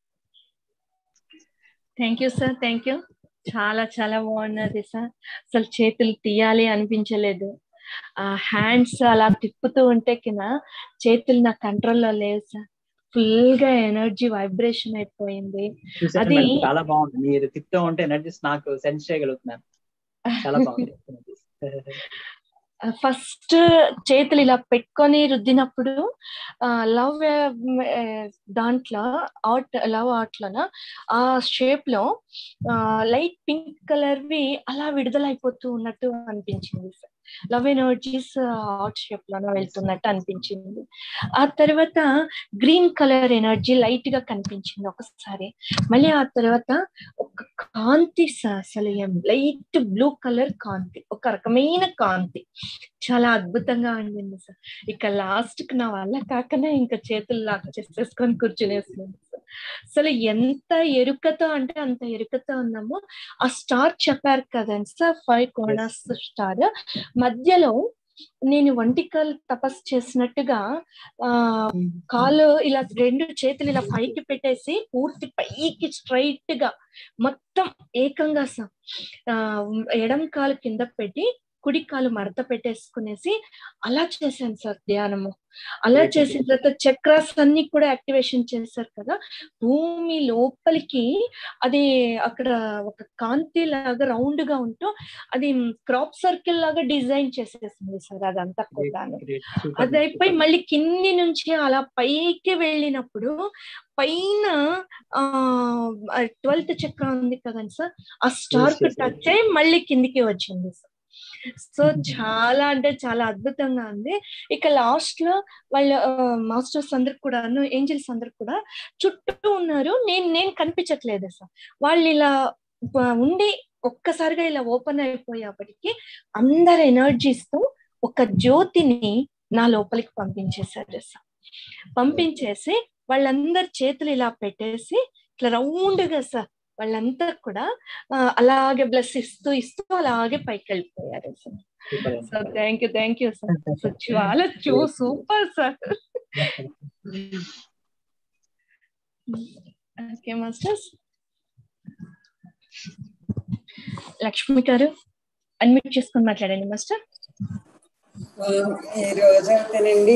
thank you sir thank you చాలా చాలా బాగున్నది సార్ అసలు చేతులు తీయాలి అనిపించలేదు ఆ హ్యాండ్స్ అలా తిప్పుతూ ఉంటే కింద చేతులు నా కంట్రోల్లో లేవు సార్ ఫుల్ గా ఎనర్జీ వైబ్రేషన్ అయిపోయింది అది చాలా బాగుంది మీరు తిప్పుతూ ఉంటే ఎనర్జీస్ నాకు సెన్స్ చేయగలుగుతున్నాను చాలా బాగుంది ఫస్ట్ చేతులు ఇలా పెట్టుకొని రుద్దినప్పుడు లవ్ దాంట్లో ఆర్ట్ లవ్ ఆర్ట్లోన ఆ షేప్ లో లైట్ పింక్ కలర్వి అలా విడుదలైపోతూ ఉన్నట్టు అనిపించింది sir love energies art shape లోనే వెళ్తున్నట్టు అనిపించింది ఆ తర్వాత గ్రీన్ కలర్ ఎనర్జీ లైట్ గా కనిపించింది ఒకసారి మళ్ళీ ఆ తర్వాత ఒక కాంతి అసలు లైట్ బ్లూ కలర్ కాంతి ఒక రకమైన కాంతి చాలా అద్భుతంగా ఉండింది సార్ ఇక లాస్ట్ కి నా వల్ల కాకనే ఇంకా చేతులు లాక్ చేసేసుకొని కూర్చునేస్తున్నాను సార్ అసలు ఎంత ఎరుకతో అంటే అంత ఎరుకతో ఉన్నాము ఆ స్టార్ చెప్పారు కదండి సార్ ఫైవ్ కోర్నర్స్ స్టార్ మధ్యలో నేను వంటికాలు తపస్సు చేసినట్టుగా ఆ కాలు ఇలా రెండు చేతులు ఇలా పైకి పెట్టేసి పూర్తి పైకి స్ట్రైట్ గా మొత్తం ఏకంగా ఆ ఎడం కాలు కింద పెట్టి కుడి కాలు మడత పెట్టేసుకునేసి అలా చేశాను సార్ ధ్యానము అలా చేసిన తర్వాత చక్రాస్ అన్ని కూడా యాక్టివేషన్ చేశారు కదా భూమి లోపలికి అది అక్కడ ఒక కాంతి లాగా రౌండ్ గా ఉంటూ అది క్రాప్ సర్కిల్ లాగా డిజైన్ చేసేసింది సార్ అదంతా కూడా అది అయిపోయి మళ్ళీ కింది నుంచి అలా పైకి వెళ్ళినప్పుడు పైన ఆ ట్వెల్త్ చక్రం ఉంది కదండి సార్ ఆ స్టార్ కు టచ్ అయ్యి మళ్ళీ కిందికి వచ్చింది సార్ సో చాలా అంటే చాలా అద్భుతంగా ఉంది ఇక లాస్ట్ లో వాళ్ళ మాస్టర్స్ అందరికి కూడా ఏంజల్స్ అందరికి కూడా చుట్టూ ఉన్నారు నేను నేను కనిపించట్లేదు సార్ వాళ్ళు ఇలా ఉండి ఒక్కసారిగా ఇలా ఓపెన్ అయిపోయేప్పటికి అందరి ఎనర్జీస్ తో ఒక జ్యోతిని నా లోపలికి పంపించేశారు సార్ పంపించేసి వాళ్ళందరి చేతులు ఇలా పెట్టేసి ఇట్లా రౌండ్ గా సార్ వాళ్ళంతా కూడా అలాగే బ్లెస్ ఇస్తూ ఇస్తూ అలాగే పైకి వెళ్ళిపోయారు sir thank you thank you sir so చాలా చూ super sir okay masters Lakshmi గారు అన్మ్యూట్ చేసుకొని మాట్లాడండి మాస్టర్ ఈ రోజు అయితేనండి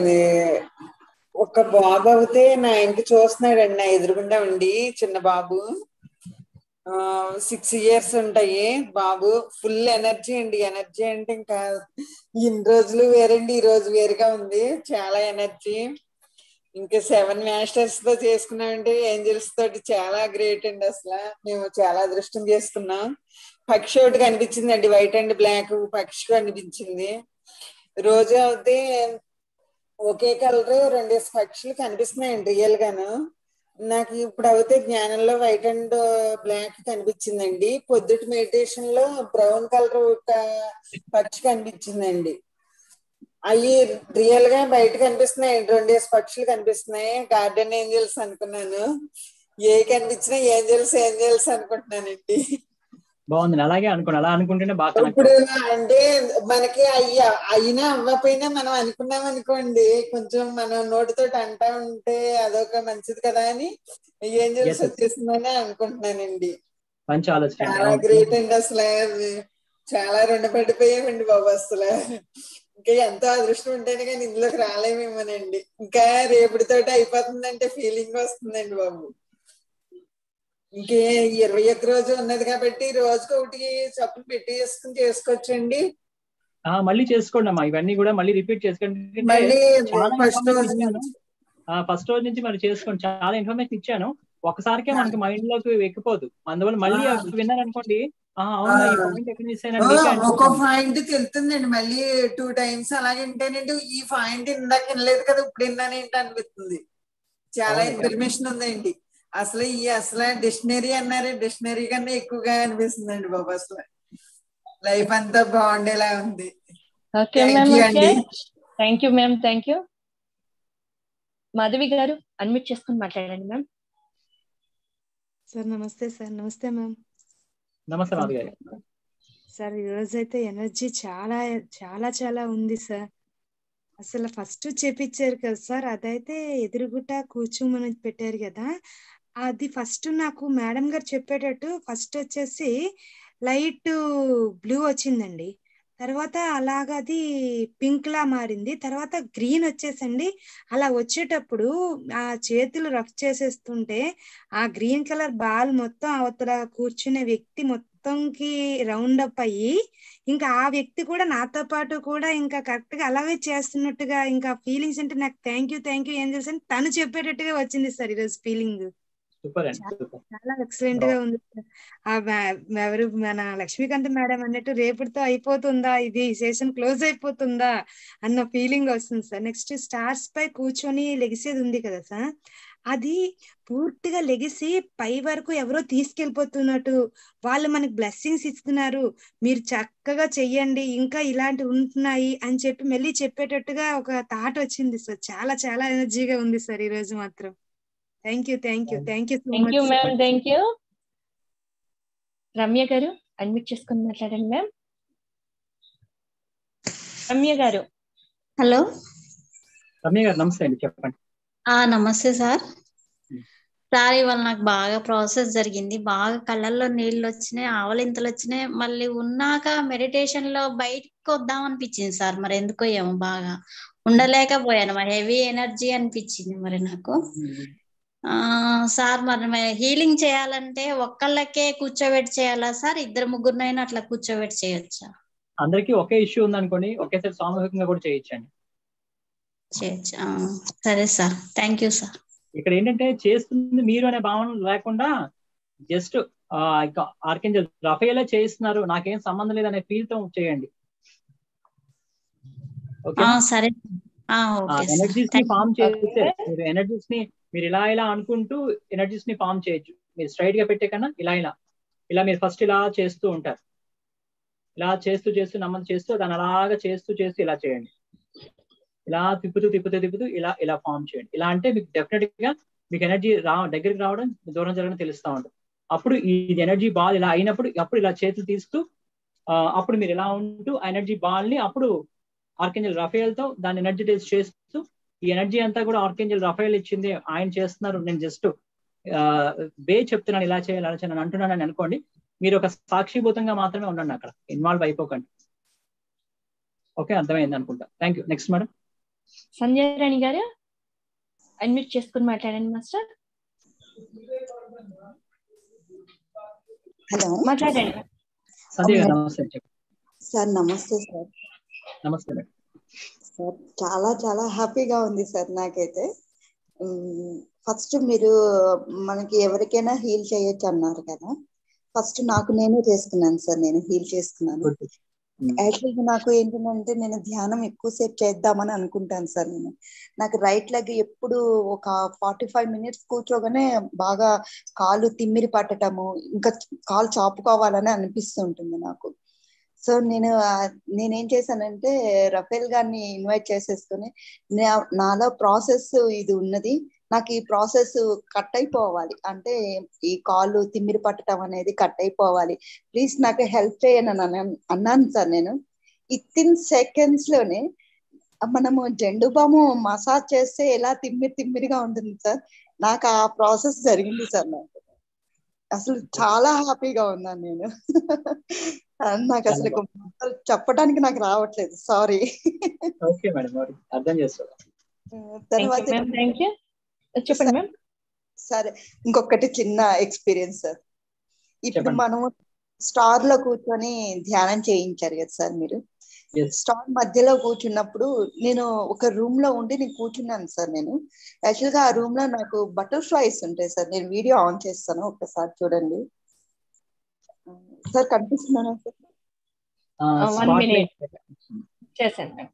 ఒక బాబు అవుతే నా ఇంటి చూస్తున్నాడండి నా ఎదురుగుండా ఉండి చిన్న బాబు సిక్స్ ఇయర్స్ ఉంటాయి బాబు ఫుల్ ఎనర్జీ అండి ఎనర్జీ అంటే ఇంకా ఇన్ని రోజులు వేరండి ఈ రోజు వేరుగా ఉంది చాలా ఎనర్జీ ఇంకా సెవెన్ మాస్టర్స్ తో చేసుకున్నామంటే ఏంజల్స్ తోటి చాలా గ్రేట్ అండి అసలు మేము చాలా అదృష్టం చేసుకున్నాం పక్షి ఒకటి కనిపించింది అండి వైట్ అండ్ బ్లాక్ పక్షి కనిపించింది రోజు అయితే ఒకే కలర్ రెండేసి పక్షులు కనిపిస్తున్నాయండి రియల్ గాను నాకు ఇప్పుడు అయితే జ్ఞానంలో వైట్ అండ్ బ్లాక్ కనిపించిందండి పొద్దుటి మెడిటేషన్ లో బ్రౌన్ కలర్ ఒక పక్షి కనిపించిందండి అవి రియల్ గా బయట కనిపిస్తున్నాయి రెండేసి పక్షులు కనిపిస్తున్నాయి గార్డెన్ ఏంజల్స్ అనుకున్నాను ఏ కనిపించినా ఏంజల్స్ ఏంజల్స్ అనుకుంటున్నానండి బాగుంది అలాగే అనుకోండి అలా అనుకుంటేనే బాగా కనెక్ట్ ఇప్పుడు అంటే మనకి అయ్యా అయినా అవ్వకపోయినా మనం అనుకున్నాం అనుకోండి కొంచెం మనం నోటితో అంటా ఉంటే అదొక మంచిది కదా అని ఏంజల్స్ Yes, yes. వచ్చేసిందని అనుకుంటున్నానండి మంచి ఆలోచన అండి. చాలా అవును. గ్రేట్ అండి అసలు చాలా రుణపడిపోయామండి బాబు అసలు ఇంకా ఎంతో అదృష్టం ఉంటేనే కానీ ఇందులోకి రాలేమేమోనండి ఇంకా రేపటితోటి అయిపోతుందంటే ఫీలింగ్ వస్తుందండి బాబు ఇంకే ఇరవై ఒక్క రోజు ఉన్నది కాబట్టి రోజుకి ఒకటి చప్పులు పెట్టి చేసుకుని చేసుకోవచ్చండి ఆ, మళ్ళీ చేసుకోండి అమ్మా ఇవన్నీ కూడా మళ్ళీ రిపీట్ చేసుకోండి మళ్ళీ చాలా ఫస్ట్ information రోజు ఇచ్చాను. నుంచి ఫస్ట్ రోజు నుంచి మరి చేసుకోండి చాలా ఇన్ఫర్మేషన్ ఇచ్చాను ఒకసారికే మనకి మైండ్ లోకి ఎక్కిపోదు అందువల్ల మళ్ళీ ఆ. అవి విన్నారనుకోండి ఆ, అవునా ఈ ఆ. పాయింట్ ఎక్కడ మిస్ ఆ, అయినా మీకే ఒక్కో అనిపిస్తుంది. పాయింట్ తెలుతుందండి మళ్ళీ టూ టైమ్స్ అలాగే వింటేనండి ఈ పాయింట్ ఇందాక వినలేదు కదా ఇప్పుడు విన్నానేంటి అనిపిస్తుంది చాలా అవును. ఇన్ఫర్మేషన్ ఉందండి అసలు ఈ అసలు డిక్షనరీ అన్నారు డిక్షనరీ కన్నా ఎక్కువగా అనిపిస్తుందండి బాబు అసలు లైఫ్ అంతా బాగుండేలా ఉంది okay thank ma'am you okay అండి thank you ma'am thank you Madhavi గారు అన్మ్యూట్ చేసుకుని మాట్లాడండి మ్యామ్ సార్ నమస్తే సార్ నమస్తే మ్యామ్ నమస్తే మాధవి గారు సార్ ఈ రోజు అయితే ఎనర్జీ చాలా చాలా చాలా ఉంది సార్ అసలు ఫస్ట్ చేపించారు కదా సార్ అదైతే ఎదురుగుట కూర్చోమని పెట్టారు కదా అది ఫస్ట్ నాకు మేడం గారు చెప్పేటట్టు ఫస్ట్ వచ్చేసి లైట్ బ్లూ వచ్చిందండి తర్వాత అలాగ అది పింక్ లా మారింది తర్వాత గ్రీన్ వచ్చేసండి అలా వచ్చేటప్పుడు ఆ చేతులు రఫ్ చేసేస్తుంటే ఆ గ్రీన్ కలర్ బాల్ మొత్తం అవతల కూర్చునే వ్యక్తి మొత్తంకి రౌండ్ అప్ అయ్యి ఇంకా ఆ వ్యక్తి కూడా నాతో పాటు కూడా ఇంకా కరెక్ట్ గా అలాగే చేస్తున్నట్టుగా ఇంకా ఫీలింగ్స్ అంటే నాకు థ్యాంక్ యూ థ్యాంక్ యూ ఏం తెలుసు అని తను చెప్పేటట్టుగా వచ్చింది సార్ ఈరోజు ఫీలింగ్ సూపర్ అండి సూపర్ చాలా ఎక్సలెంట్ గా ఉంది సార్. ఆ మ్యా- ఎవరు మన లక్ష్మీకాంత్ మేడం అన్నట్టు రేపటితో అయిపోతుందా ఇది సెషన్ క్లోజ్ అయిపోతుందా అన్న ఫీలింగ్ వస్తుంది సార్ నెక్స్ట్ స్టార్స్ పై కూర్చొని లెగిసేది ఉంది కదా సార్ అది పూర్తిగా లెగిసి పై వరకు ఎవరో తీసుకెళ్ళిపోతున్నట్టు వాళ్ళు మనకి బ్లెస్సింగ్స్ ఇస్తున్నారు మీరు చక్కగా చెయ్యండి ఇంకా ఇలాంటివి ఉంటున్నాయి అని చెప్పి మళ్ళీ చెప్పేటట్టుగా ఒక థాట్ వచ్చింది సార్ చాలా చాలా ఎనర్జీగా ఉంది సార్ ఈ రోజు మాత్రం thank you thank you thank you so thank you much ma'am thank you Ramya గారు అన్మ్యూట్ చేసుకుని మాట్లాడండి మ్యామ్ రమ్య గారు హలో రమ్య గారు నమస్తే అండి చెప్పండి ఆ నమస్తే సార్ సార్ ఇవాళ నాకు బాగా ప్రాసెస్ జరిగింది బాగా కళ్ళల్లో నీళ్ళు వచ్చినాయి ఆవలింతలు వచ్చినాయి మళ్ళీ ఉన్నాక మెడిటేషన్ లో బయటకు వద్దాం అనిపించింది సార్ మరి ఎందుకో ఏమో బాగా ఉండలేకపోయాను మరి హెవీ ఎనర్జీ అనిపించింది మరి నాకు ఆ సార్ మరి హీలింగ్ చేయాలంటే ఒక్కళ్ళకే కూర్చోబెట్టి చేయాలా సార్ ఇద్దరు ముగ్గురినైనా అట్లా కూర్చోబెట్టి చేయొచ్చా అందరికీ ఒకే ఇష్యూ ఉందనుకోండి ఒకేసారి సామూహికంగా కూడా చేయొచ్చండి చేయొచ్చా ఆ, సరే సార్ థ్యాంక్ యూ సార్ ఇక్కడ ఏంటంటే చేస్తుంది మీరు అనే భావన లేకుండా జస్ట్ ఆర్కెంజల్ రఫేలే చేయిస్తున్నారు నాకేం సంబంధం లేదనే ఫీల్ తో చేయండి ఓకే ఆ సరే ఆ ఓకే సార్ ఎనర్జీస్ ని థ్యాంక్ ఫామ్ యూ చేస్తే మీరు ఎనర్జీస్ ని మీరు ఇలా ఇలా అనుకుంటూ ఎనర్జీస్ ని ఫామ్ చేయొచ్చు మీరు స్ట్రైట్ గా పెట్టే కన్నా ఇలా ఇలా ఇలా మీరు ఫస్ట్ ఇలా చేస్తూ ఉంటారు ఇలా చేస్తూ చేస్తూ నమ్మకం చేస్తూ దాన్ని అలాగా చేస్తూ చేస్తూ ఇలా చేయండి ఇలా తిప్పుతూ తిప్పుతూ తిప్పుతూ ఇలా ఇలా ఫామ్ చేయండి ఇలా అంటే మీకు డెఫినెట్ గా మీకు ఎనర్జీ రా దగ్గరికి రావడం దూరం జరగడం తెలుస్తూ ఉంటుంది అప్పుడు ఈ ఎనర్జీ బాల్ ఇలా అయినప్పుడు అప్పుడు ఇలా చేతులు తీస్తూ ఆ, అప్పుడు మీరు ఇలా ఉంటూ ఆ ఎనర్జీ బాల్ ని అప్పుడు ఆర్కెంజల్ రఫేల్ తో దాన్ని ఎనర్జిటైజ్ చేస్తూ ఈ ఎనర్జీ అంతా కూడా ఆర్కెంజల్ రఫేల్ ఇచ్చింది ఆయన చేస్తున్నారు నేను జస్ట్ వే చెప్తున్నాను ఇలా చేయాలి అలా చేయాలని అంటున్నానని అనుకోండి మీరు ఒక సాక్షిభూతంగా మాత్రమే ఉండండి అక్కడ ఇన్వాల్వ్ అయిపోకండి ఓకే అర్థమైంది అనుకుంటా thank you next madam Sanjay Rani గారు అన్మ్యూట్ చేసుకుని మాట్లాడండి మాస్టర్ హలో మాట్లాడండి సంజయ్ గారు నమస్తే చెప్పండి సార్ నమస్తే సార్ నమస్తే మేడం సార్ చాలా చాలా హ్యాపీగా ఉంది సార్ నాకైతే ఫస్ట్ మీరు మనకి ఎవరికైనా హీల్ చేయొచ్చు అన్నారు కదా ఫస్ట్ నాకు నేనే చేసుకున్నాను సార్ నేను హీల్ చేసుకున్నాను యాక్చువల్గా నాకు ఏంటంటే నేను ధ్యానం ఎక్కువసేపు చేద్దామని అనుకుంటాను సార్ నేను నాకు రైట్ లెగ్ ఎప్పుడు ఒక ఫార్టీ ఫైవ్ మినిట్స్ కూర్చోగానే బాగా కాలు తిమ్మిరి పట్టటము ఇంకా కాలు చాపుకోవాలని అనిపిస్తుంటుంది నాకు సో నేను ఆ, నేనేం చేశానంటే రఫేల్ గారిని ఇన్వైట్ చేసేసుకుని నా- నాలో ప్రాసెస్ ఇది ఉన్నది నాకు ఈ ప్రాసెస్ కట్ అయిపోవాలి అంటే ఈ కాళ్ళు తిమ్మిరి పట్టడం అనేది కట్ అయిపోవాలి ప్లీజ్ నాకు హెల్ప్ చేయను అని అన్నాను- అన్నాను సార్ నేను ఇన్ సెకండ్స్ లోనే మనము జెండు బాము మసాజ్ చేస్తే ఎలా తిమ్మిరి తిమ్మిరిగా ఉంటుంది సార్ నాకు ఆ ప్రాసెస్ జరిగింది సార్ నాకు అసలు చాలా హ్యాపీగా ఉన్నాను నేను నాకు అసలు ఒక మాటలు చెప్పడానికి నాకు రావట్లేదు సారీ ఓకే మేడం మరి అర్థం చేసుకోవాలి తర్వాత మ్యామ్ థ్యాంక్ యూ చెప్పండి మ్యామ్ సరే ఇంకొకటి చిన్న ఎక్స్పీరియన్స్ సార్ ఇప్పుడు చెప్పండి. మనం స్టార్ లో కూర్చొని ధ్యానం చేయించారు కదా సార్ మీరు Yes. స్టార్ మధ్యలో కూర్చున్నప్పుడు నేను ఒక రూమ్ లో ఉండి నేను కూర్చున్నాను సార్ నేను యాక్చువల్ గా ఆ రూమ్ లో నాకు బటర్ఫ్లైస్ ఉంటాయి సార్ నేను వీడియో ఆన్ చేస్తాను ఒకసారి చూడండి సార్ కనిపిస్తున్నానా సార్ వన్ మినిట్ చేశాను మ్యామ్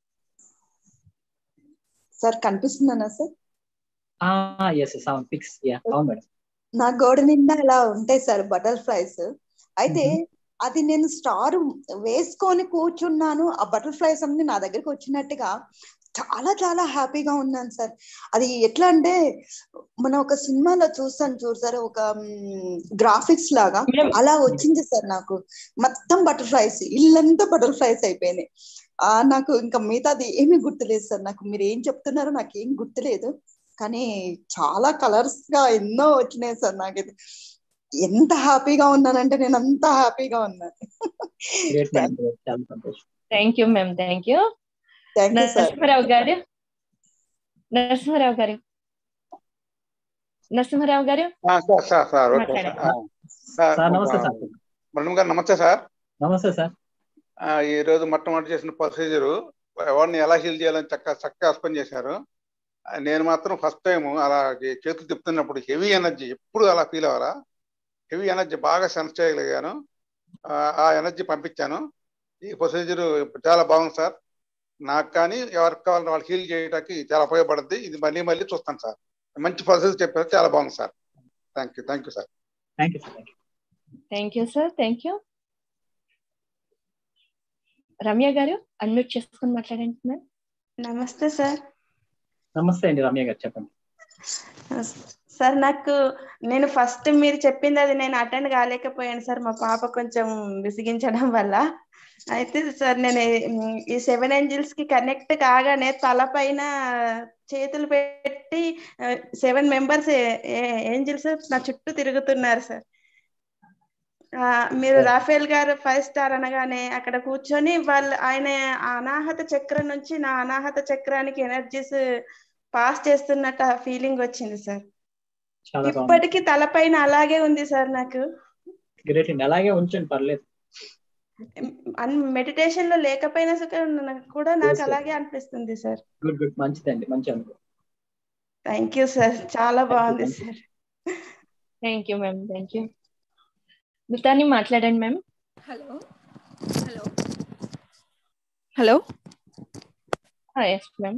సార్ కనిపిస్తున్నానా సార్ ఎస్ అవును పిక్స్ యా అవును మేడం నా గోడ నిండా అలా ఉంటాయి సార్ బటర్ఫ్లైస్ అయితే అది నేను స్టార్ వేసుకొని కూర్చున్నాను ఆ బటర్ఫ్లైస్ అన్ని నా దగ్గరికి వచ్చినట్టుగా చాలా చాలా హ్యాపీగా ఉన్నాను సార్ అది ఎట్లా అంటే మనం ఒక సినిమాలో చూస్తాను చూసారు ఒక గ్రాఫిక్స్ లాగా Madam. అలా వచ్చింది సార్ నాకు మొత్తం బటర్ఫ్లైస్ ఇల్లంతా బటర్ఫ్లైస్ అయిపోయినాయి ఆ నాకు ఇంకా మిగతాది ఏమీ గుర్తులేదు సార్ నాకు మీరు ఏం చెప్తున్నారో నాకు ఏం గుర్తులేదు కానీ చాలా కలర్స్ గా ఎన్నో వచ్చినాయి సార్ నాకైతే ఎంత హ్యాపీగా ఉన్నానంటే నేను అంత హ్యాపీగా ఉన్నాను గ్రేట్ మేడం చాలా సంతోషం thank you ma'am thank you thank you sir Narasimha Rao గారు నరసింహారావు గారు నరసింహారావు గారు ఆ, సార్ సార్ సార్ ఓకే మాట్లాడండి. సార్ ఆ, సార్ సార్ నమస్తే సార్ మేడం గారు నమస్తే సార్ నమస్తే సార్ ఆ, ఈ రోజు మొట్టమొదటి చేసిన ప్రొసీజర్ ఎవరిని ఎలా హీల్ చేయాలని చక్కగా చక్కగా ఎక్స్ప్లెయిన్ చేశారు ఆ, నేను మాత్రం ఫస్ట్ టైం అలా చే- చేతులు తిప్పుతున్నప్పుడు హెవీ ఎనర్జీ ఎప్పుడు అలా ఫీల్ అవ్వరా హెవీ ఎనర్జీ బాగా సెన్స్ చేయగలిగాను ఆ, ఆ ఎనర్జీ పంపించాను ఈ ప్రొసీజర్ చాలా బాగుంది సార్ నాకు కానీ ఎవరికి కావాలని వాళ్ళు హీల్ చేయడానికి చాలా ఉపయోగపడుద్ది ఇది మళ్ళీ మళ్ళీ చూస్తాను సార్ మంచి ప్రొసీజర్ చెప్పారు చాలా బాగుంది sir thank you thank you sir thank you sir thank you thank you sir thank you Ramya గారు అన్మ్యూట్ చేసుకొని మాట్లాడండి మ్యామ్ నమస్తే సార్ నమస్తే అండి రమ్య గారు చెప్పండి సార్ నాకు నేను ఫస్ట్ మీరు చెప్పింది అది నేను అటెండ్ కాలేకపోయాను సార్ మా పాప కొంచెం విసిగించడం వల్ల అయితే సార్ నేను ఈ- ఈ సెవెన్ ఏంజిల్స్ కి కనెక్ట్ కాగానే తల పైన చేతులు పెట్టి సెవెన్ మెంబర్స్ ఏంజిల్స్ నా చుట్టూ తిరుగుతున్నారు సార్ ఆ, మీరు రాఫేల్ గారు ఫైవ్ స్టార్ అనగానే అక్కడ కూర్చొని వాళ్ళు ఆయన అనాహత చక్రం నుంచి నా అనాహత చక్రానికి ఎనర్జీస్ పాస్ చేస్తున్నట్టు ఫీలింగ్ వచ్చింది సార్ చాలా బాగుంది ఇప్పటికీ తలపైన అలాగే ఉంది సార్ నాకు గ్రేట్ అండి అలాగే ఉంచండి పర్లేదు మెడిటేషన్ లో లేకపోయినా సరే నాకు కూడా నాకు Yes, sir. అలాగే అనిపిస్తుంది సార్ గుడ్ గుడ్ మంచిదండి మంచి అనుకో థ్యాంక్ యూ సార్ చాలా you, బాగుంది thank you. Sir thank you ma'am thank you మిగతాన్ని మాట్లాడండి ma'am hello hello hello yes ma'am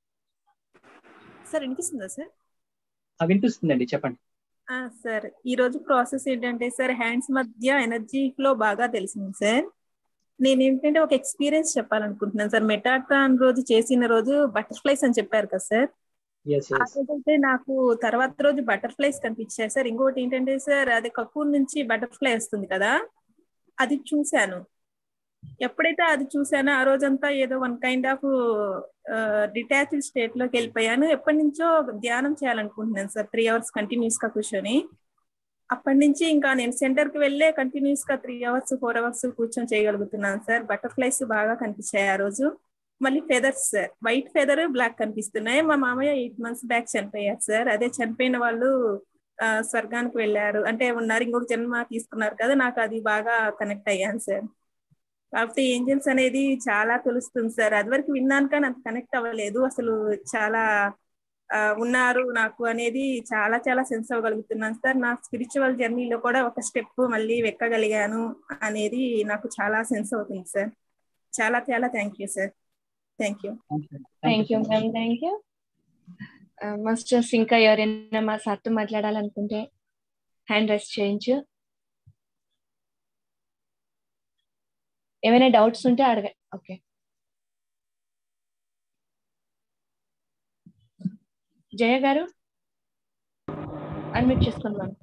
sir వినిపిస్తుందా సార్ ఆ, వినిపిస్తుందండి చెప్పండి ఆ, సార్ ఈ రోజు ప్రాసెస్ ఏంటంటే సార్ హ్యాండ్స్ మధ్య ఎనర్జీ ఫ్లో బాగా తెలిసింది సార్ నేను ఏంటంటే ఒక ఎక్స్పీరియన్స్ చెప్పాలనుకుంటున్నాను సార్ మెటాట్రాన్ రోజు చేసిన రోజు బటర్ఫ్లైస్ అని చెప్పారు కదా సార్ ఎస్ ఆ ఎస్ రోజు అయితే నాకు తర్వాత రోజు బటర్ఫ్లైస్ కనిపించాయి సార్ ఇంకోటి ఏంటంటే సార్ అది కక్కూర్ నుంచి బటర్ఫ్లై వస్తుంది కదా అది చూశాను ఎప్పుడైతే అది చూసానో ఆ రోజంతా ఏదో one kind of detached state లోకి వెళ్ళిపోయాను ఎప్పటి నుంచో ధ్యానం చేయాలనుకుంటున్నాను సార్ త్రీ అవర్స్ కంటిన్యూస్ గా కూర్చొని అప్పటి నుంచి ఇంకా నేను సెంటర్ కి వెళ్ళే కంటిన్యూస్ గా త్రీ అవర్స్ ఫోర్ అవర్స్ కూర్చొని చేయగలుగుతున్నాను సార్ బటర్ఫ్లైస్ బాగా కనిపించాయి ఆ రోజు మళ్ళీ feathers sir white feather black కనిపిస్తున్నాయి మా మామయ్య ఎయిట్ మంత్స్ బ్యాక్ చనిపోయారు సార్ అదే చనిపోయిన వాళ్ళు ఆ, స్వర్గానికి వెళ్ళారు అంటే ఉన్నారు ఇంకొక జన్మ తీసుకున్నారు కదా నాకు అది బాగా కనెక్ట్ అయ్యాను సార్ కాకపోతే ఏంజల్స్ అనేది చాలా తెలుస్తుంది సార్ అది వరకు విన్నాను కానీ అంత కనెక్ట్ అవ్వలేదు అసలు చాలా ఆ, ఉన్నారు నాకు అనేది చాలా చాలా సెన్స్ అవ్వగలుగుతున్నాను సార్ నా స్పిరిచువల్ జర్నీలో కూడా ఒక స్టెప్ మళ్ళీ ఎక్కగలిగాను అనేది నాకు చాలా సెన్స్ అవుతుంది సార్ చాలా చాలా thank you sir thank you thank you ma'am thank you masters ఇంకా ఎవరైనా మా సార్తో మాట్లాడాలనుకుంటే హ్యాండ్ రైస్ చేయించు ఏమైనా డౌట్స్ ఉంటే అడగ ఓకే జయ గారు అన్మ్యూట్ చేసుకోండి మ్యామ్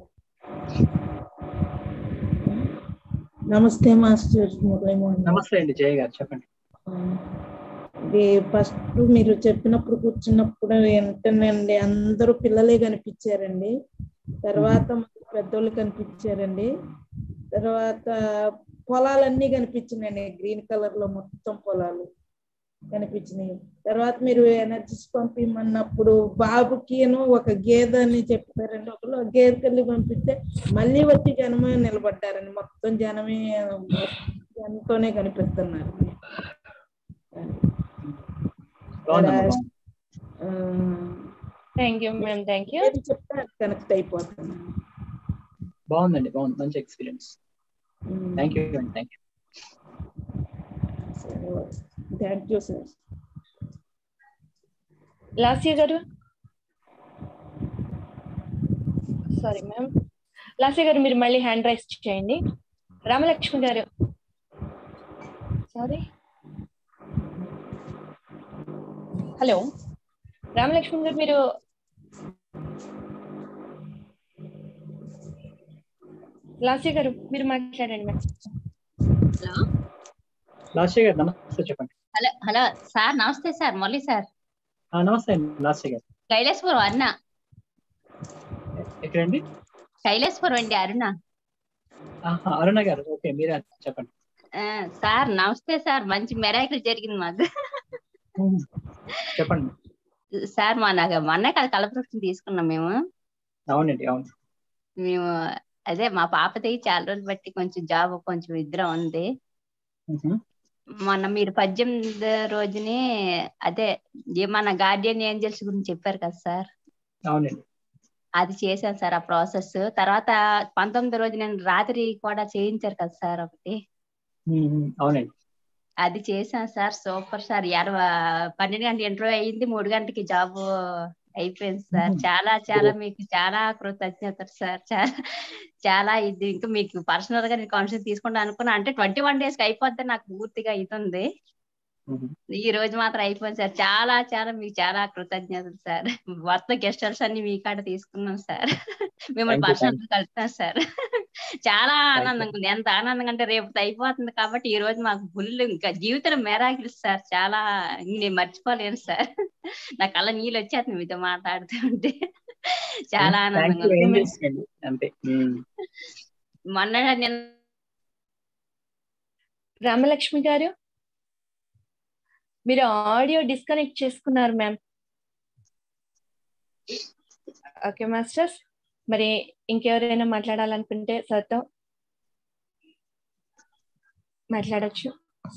నమస్తే మాస్టర్ మురళీమోహన్ నమస్తే అండి జయ గారు చెప్పండి ఇది ఫస్ట్ మీరు చెప్పినప్పుడు కూర్చున్నప్పుడు వెంటనండి అందరూ పిల్లలే కనిపించారండి తర్వాత మనకి పెద్దోళ్ళు కనిపించారండి తర్వాత పొలాలన్నీ కనిపించినాయండి గ్రీన్ కలర్ లో మొత్తం పొలాలు కనిపించినాయి తర్వాత మీరు ఎనర్జీస్ పంపిమన్నప్పుడు బాబుకిను ఒక గేదె అని చెప్పారండి ఒకళ్ళు గేదె తల్లి పంపిస్తే మళ్ళీ వచ్చి జనమే నిలబడ్డారండి మొత్తం జనమే జనంతోనే కనిపిస్తున్నారు బాగుందమ్మా thank you ma'am thank you ఏది చెప్తే అది కనెక్ట్ అయిపోతుంది బాగుందండి బాగుంది మంచి ఎక్స్పీరియన్స్ థ్యాంక్ యూ అండి thank you thank you sir Lasya గారు సారీ మ్యామ్ లాస్య గారు మీరు మళ్ళీ హ్యాండ్ రైస్ చేయండి రామలక్ష్మి గారు సారీ హలో రామలక్ష్మి గారు మీరు లాస్య గారు మీరు మాట్లాడండి మ్యామ్ హలో లాస్య గారు నమస్తే చెప్పండి హలో హలో సార్ నమస్తే సార్ మురళి సార్ ఆ, నమస్తే అండి లాస్య గారు కైలాసపురం అరుణ ఎక్కడండి కైలాసపురం అండి అరుణ ఆహా, అరుణ గారు ఓకే మీరే చెప్పండి ఆ, సార్ నమస్తే సార్ మంచి మెరాకిల్ జరిగింది మాకు చెప్పండి సార్ మా నాకు మొన్న కదా కలపవృక్షం తీసుకున్నాం మేము అవునండి అవును మేము అదే మా పాపది చాలా రోజులు బట్టి కొంచెం జాబ్ కొంచెం ఇద్దరం ఉంది మ్హూ. మొన్న మీరు పద్దెనిమిది రోజుని అదే ఏమన్నా గార్డియన్ ఏంజల్స్ గురించి చెప్పారు కదా సార్ అవునండి అది చేశాను సార్ ఆ ప్రాసెస్ తర్వాత పంతొమ్మిది రోజు నేను రాత్రి కూడా చేయించారు కదా సార్ ఒకటి మ్మ్. అవునండి అది చేశాను సార్ సూపర్ సార్ ఇరవై పన్నెండు గంటల ఇంటర్వ్యూ అయ్యింది మూడు గంటలకి జాబ్ అయిపోయింది సార్ చాలా చాలా మీకు చాలా కృతజ్ఞతలు సార్ చాలా చాలా ఇది ఇంకా మీకు పర్సనల్ గా నేను కాన్షియస్ తీసుకుంటా అనుకున్నా అంటే ట్వంటీ వన్ డేస్ కి అయిపోతే నాకు పూర్తిగా అవుతుంది ఈ రోజు మాత్రం అయిపోయింది సార్ చాలా చాలా మీకు చాలా కృతజ్ఞతలు సార్ మొత్తం గెస్ట్ హౌస్ అన్ని మీ కాడ తీసుకున్నాం సార్ మిమ్మల్ని Thank you, పర్సనల్ గా కలుస్తాం సార్ చాలా ఆనందంగా ఉంది ఎంత ఆనందంగా అంటే రేపు అయిపోతుంది కాబట్టి ఈ రోజు మాకు ఫుల్ ఇంకా జీవితం మెరాకిల్ సార్ చాలా ఇంక నేను మర్చిపోలేను సార్ నా కళ్ళ నీళ్ళు వచ్చేస్తుంది మీతో మాట్లాడుతూ ఉంటే చాలా థ్యాంక్ ఆనందంగా యూ ఏం ఉంది చేస్తుంది అంతే మ్మ్. మొన్న నేను రామలక్ష్మి గారు మీరు ఆడియో డిస్కనెక్ట్ చేసుకున్నారు మ్యామ్ ఓకే మాస్టర్స్ మరి ఇంకెవరైనా మాట్లాడాలనుకుంటే సార్తో మాట్లాడొచ్చు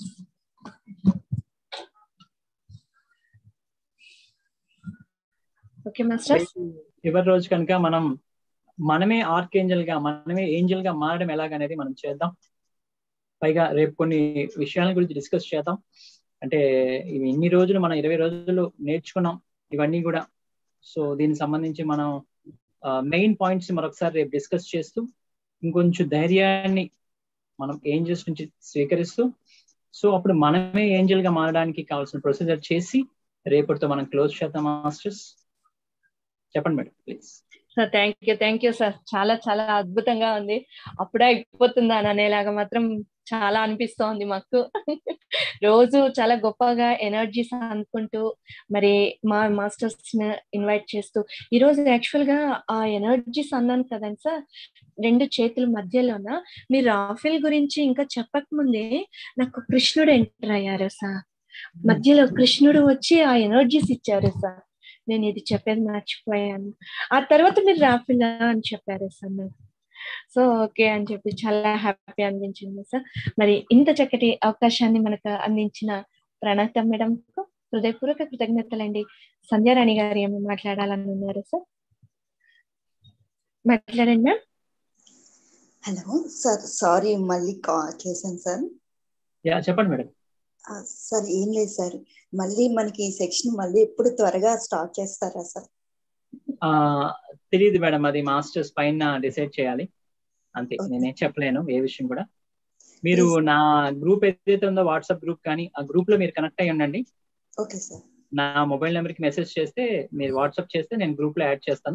ఓకే మాస్టర్స్ చివరి రోజు కనుక మనం మనమే ఆర్కేంజల్ గా మనమే ఏంజల్ గా మారడం ఎలాగనేది మనం చేద్దాం పైగా రేపు కొన్ని విషయాల గురించి డిస్కస్ చేద్దాం అంటే ఇవి ఇన్ని రోజులు మనం ఇరవై రోజులు నేర్చుకున్నాం ఇవన్నీ కూడా సో దీనికి సంబంధించి మనం మెయిన్ పాయింట్స్ మరొకసారి రేపు డిస్కస్ చేస్తూ ఇంకొంచెం ధైర్యాన్ని మనం ఏంజల్స్ నుంచి స్వీకరిస్తూ సో అప్పుడు మనమే ఏంజల్ గా మారడానికి కావాల్సిన ప్రొసీజర్ చేసి రేపటితో మనం క్లోజ్ చేద్దాం మాస్టర్స్ చెప్పండి madam please sir thank you thank you sir చాలా చాలా అద్భుతంగా ఉంది అప్పుడే అయిపోతుందా అని అనేలాగా మాత్రం చాలా అనిపిస్తోంది మాకు రోజు చాలా గొప్పగా ఎనర్జీస్ అనుకుంటూ మరి మా మాస్టర్స్ ఇన్వైట్ చేస్తూ ఈ రోజు యాక్చువల్ గా ఆ ఎనర్జీస్ అన్నాను కదండి సార్ రెండు చేతుల మధ్యలోన మీరు రాఫెల్ గురించి ఇంకా చెప్పక ముందే నాకు కృష్ణుడు ఎంటర్ అయ్యారు సార్ మధ్యలో కృష్ణుడు వచ్చి ఆ ఎనర్జీస్ ఇచ్చారు సార్ నేను ఇది చెప్పేది మర్చిపోయాను ఆ తర్వాత మీరు రాఫిలా అని చెప్పారు సార్ నాకు సో ఓకే అని చెప్పి చాలా హ్యాపీ అనిపించింది సార్ మరి ఇంత చక్కటి అవకాశాన్ని మనకు అందించిన ప్రణాత మేడం హృదయపూర్వక కృతజ్ఞతలండి సంధ్యారాణి గారు ఏమి మాట్లాడాలని ఉన్నారు సార్ మాట్లాడండి మ్యామ్ హలో సార్ సారీ మళ్ళీ కాల్ చేశాను సార్ యా చెప్పండి మేడం ఆ, సార్ ఏం లేదు సార్ మళ్ళీ మనకి ఈ సెక్షన్ మళ్ళీ ఎప్పుడు త్వరగా స్టార్ట్ చేస్తారా సార్ ఆ తెలియదు మేడం అది మాస్టర్స్ పైన డిసైడ్ చేయాలి అంతే నేనేం చెప్పలేను ఏ విషయం కూడా మీరు నా గ్రూప్ ఏదైతే ఉందో వాట్సాప్ గ్రూప్ కానీ ఆ గ్రూప్ లో మీరు కనెక్ట్ అయ్యి ఉండండి ఓకే సార్ నా మొబైల్ నెంబర్ కి మెసేజ్ చేస్తే మీరు వాట్సాప్ చేస్తే నేను గ్రూప్ లో యాడ్ చేస్తాను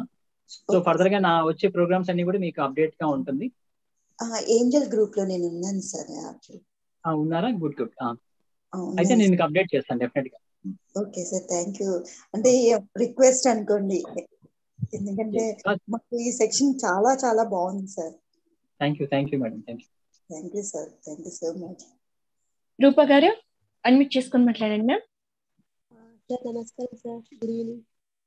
సో ఫర్దర్ గా నా వచ్చే ప్రోగ్రామ్స్ అన్ని కూడా మీకు అప్డేట్ గా ఉంటుంది ఏంజల్ గ్రూప్ లో నేను ఉన్నాను సార్ యాక్చువల్లీ ఆ, ఉన్నారా గుడ్ గుడ్ అయితే నేను మీకు అప్డేట్ చేస్తాను డెఫినెట్ గా ఓకే సార్ థ్యాంక్ యూ అంటే రిక్వెస్ట్ అనుకోండి ఎందుకంటే మాకు ఈ సెక్షన్ చాలా చాలా బాగుంది sir thank you thank you madam thank you thank you sir thank you so much Rupa గారు అన్మిట్ చేసుకొని మాట్లాడండి మ్యామ్ సార్ నమస్కారం సార్ గుడ్ ఈవినింగ్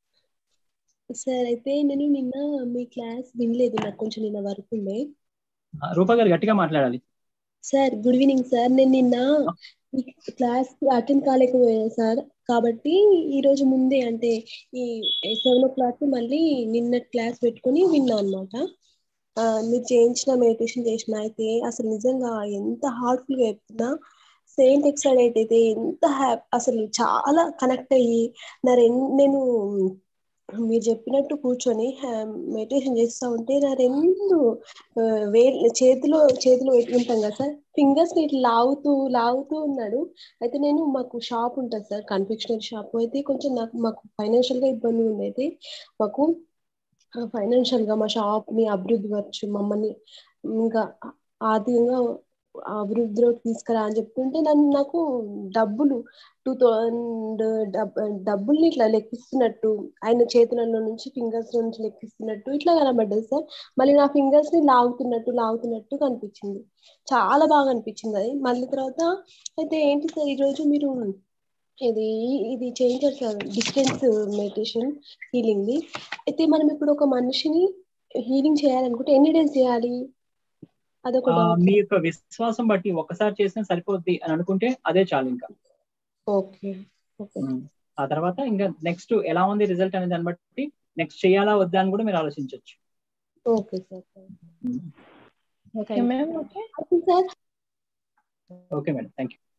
సార్ అయితే నేను నిన్న మీ క్లాస్ వినలేదు నాకు కొంచెం నిన్న వర్క్ ఉండే రూపా గారు గట్టిగా మాట్లాడాలి సార్ గుడ్ ఈవినింగ్ సార్ నేను నిన్న ఈ క్లాస్ అటెండ్ కాలేకపోయాను సార్ కాబట్టి ఈ రోజు ముందే అంటే ఈ సెవెన్ ఓ క్లాక్ మళ్ళీ నిన్న క్లాస్ పెట్టుకొని విన్నా అనమాట మీరు చేయించిన మెడిటేషన్ చేసిన అయితే అసలు నిజంగా ఎంత హార్ట్ఫుల్ గా చెప్తున్నా సెయింట్ ఎక్సైడ్ అయితే ఎంత హ్యాపీ అసలు చాలా కనెక్ట్ అయ్యి నా రెండు నేను మీరు చెప్పినట్టు కూర్చొని మెడిటేషన్ చేస్తూ ఉంటే నా రెండు ఆ, వే చేతిలో చేతిలో పెట్టుకుంటాం కదా సార్ ఫింగర్స్ ని ఇట్లా లాగుతూ లాగుతూ ఉన్నాడు అయితే నేను మాకు షాప్ ఉంటుంది సార్ కన్ఫెక్షనరీ షాప్ అయితే కొంచెం నాకు మాకు ఫైనాన్షియల్ గా ఇబ్బంది ఉంది అయితే మాకు ఫైనాన్షియల్ గా మా షాప్ ని అభివృద్ధి పరచు మమ్మల్ని ఇంకా ఆర్థికంగా అభివృద్ధిలోకి తీసుకురా అని చెప్తుంటే నన్ను నాకు డబ్బులు టూ థౌసండ్ డబ్బుల్ని ఇట్లా లెక్కిస్తున్నట్టు ఆయన చేతులలో నుంచి ఫింగర్స్ నుంచి లెక్కిస్తున్నట్టు ఇట్లా కనబడ్డది సార్ మళ్ళీ నా ఫింగర్స్ ని లాగుతున్నట్టు లాగుతున్నట్టు కనిపించింది చాలా బాగా అనిపించింది అది మళ్ళీ తర్వాత అయితే ఏంటి సార్ ఈరోజు మీరు ఇది ఇది చేయించారు సార్ డిస్టెన్స్ మెడిటేషన్ హీలింగ్ ది అయితే మనం ఇప్పుడు ఒక మనిషిని హీలింగ్ చేయాలనుకుంటే ఎన్ని డేస్ చేయాలి అదొక ఆ, doubt. మీ యొక్క విశ్వాసం బట్టి ఒకసారి చేసినా సరిపోద్ది అని అనుకుంటే అదే చాలు ఇంకా ఓకే ఓకే ఉమ్. ఆ తర్వాత ఇంకా నెక్స్ట్ ఎలా ఉంది రిజల్ట్ అనే దాన్ని బట్టి నెక్స్ట్ చేయాలా వద్దా అని కూడా మీరు ఆలోచించవచ్చు okay sir okay ma'am okay sir okay madam thank you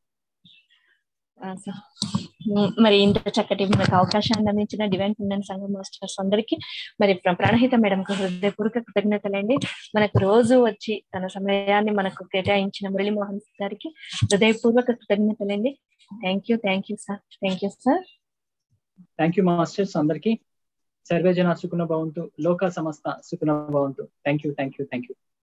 ఆ, సార్. ఉమ్, మరి ఇంత చక్కటి మనకు అవకాశాన్ని అందించిన డివైన్ ఫినాన్స్ సంఘం మాస్టర్స్ అందరికీ మరి ప్ర- ప్రాణహిత మేడం కు హృదయపూర్వక కృతజ్ఞతలండి మనకు రోజు వచ్చి తన సమయాన్ని మనకు కేటాయించిన మురళీమోహన్ గారికి హృదయపూర్వక కృతజ్ఞతలండి thank you thank you sir thank you sir thank you masters అందరికి సర్వే జన సుఖన భవంతు లోక సమస్త సుఖన భవంతు thank you thank you thank you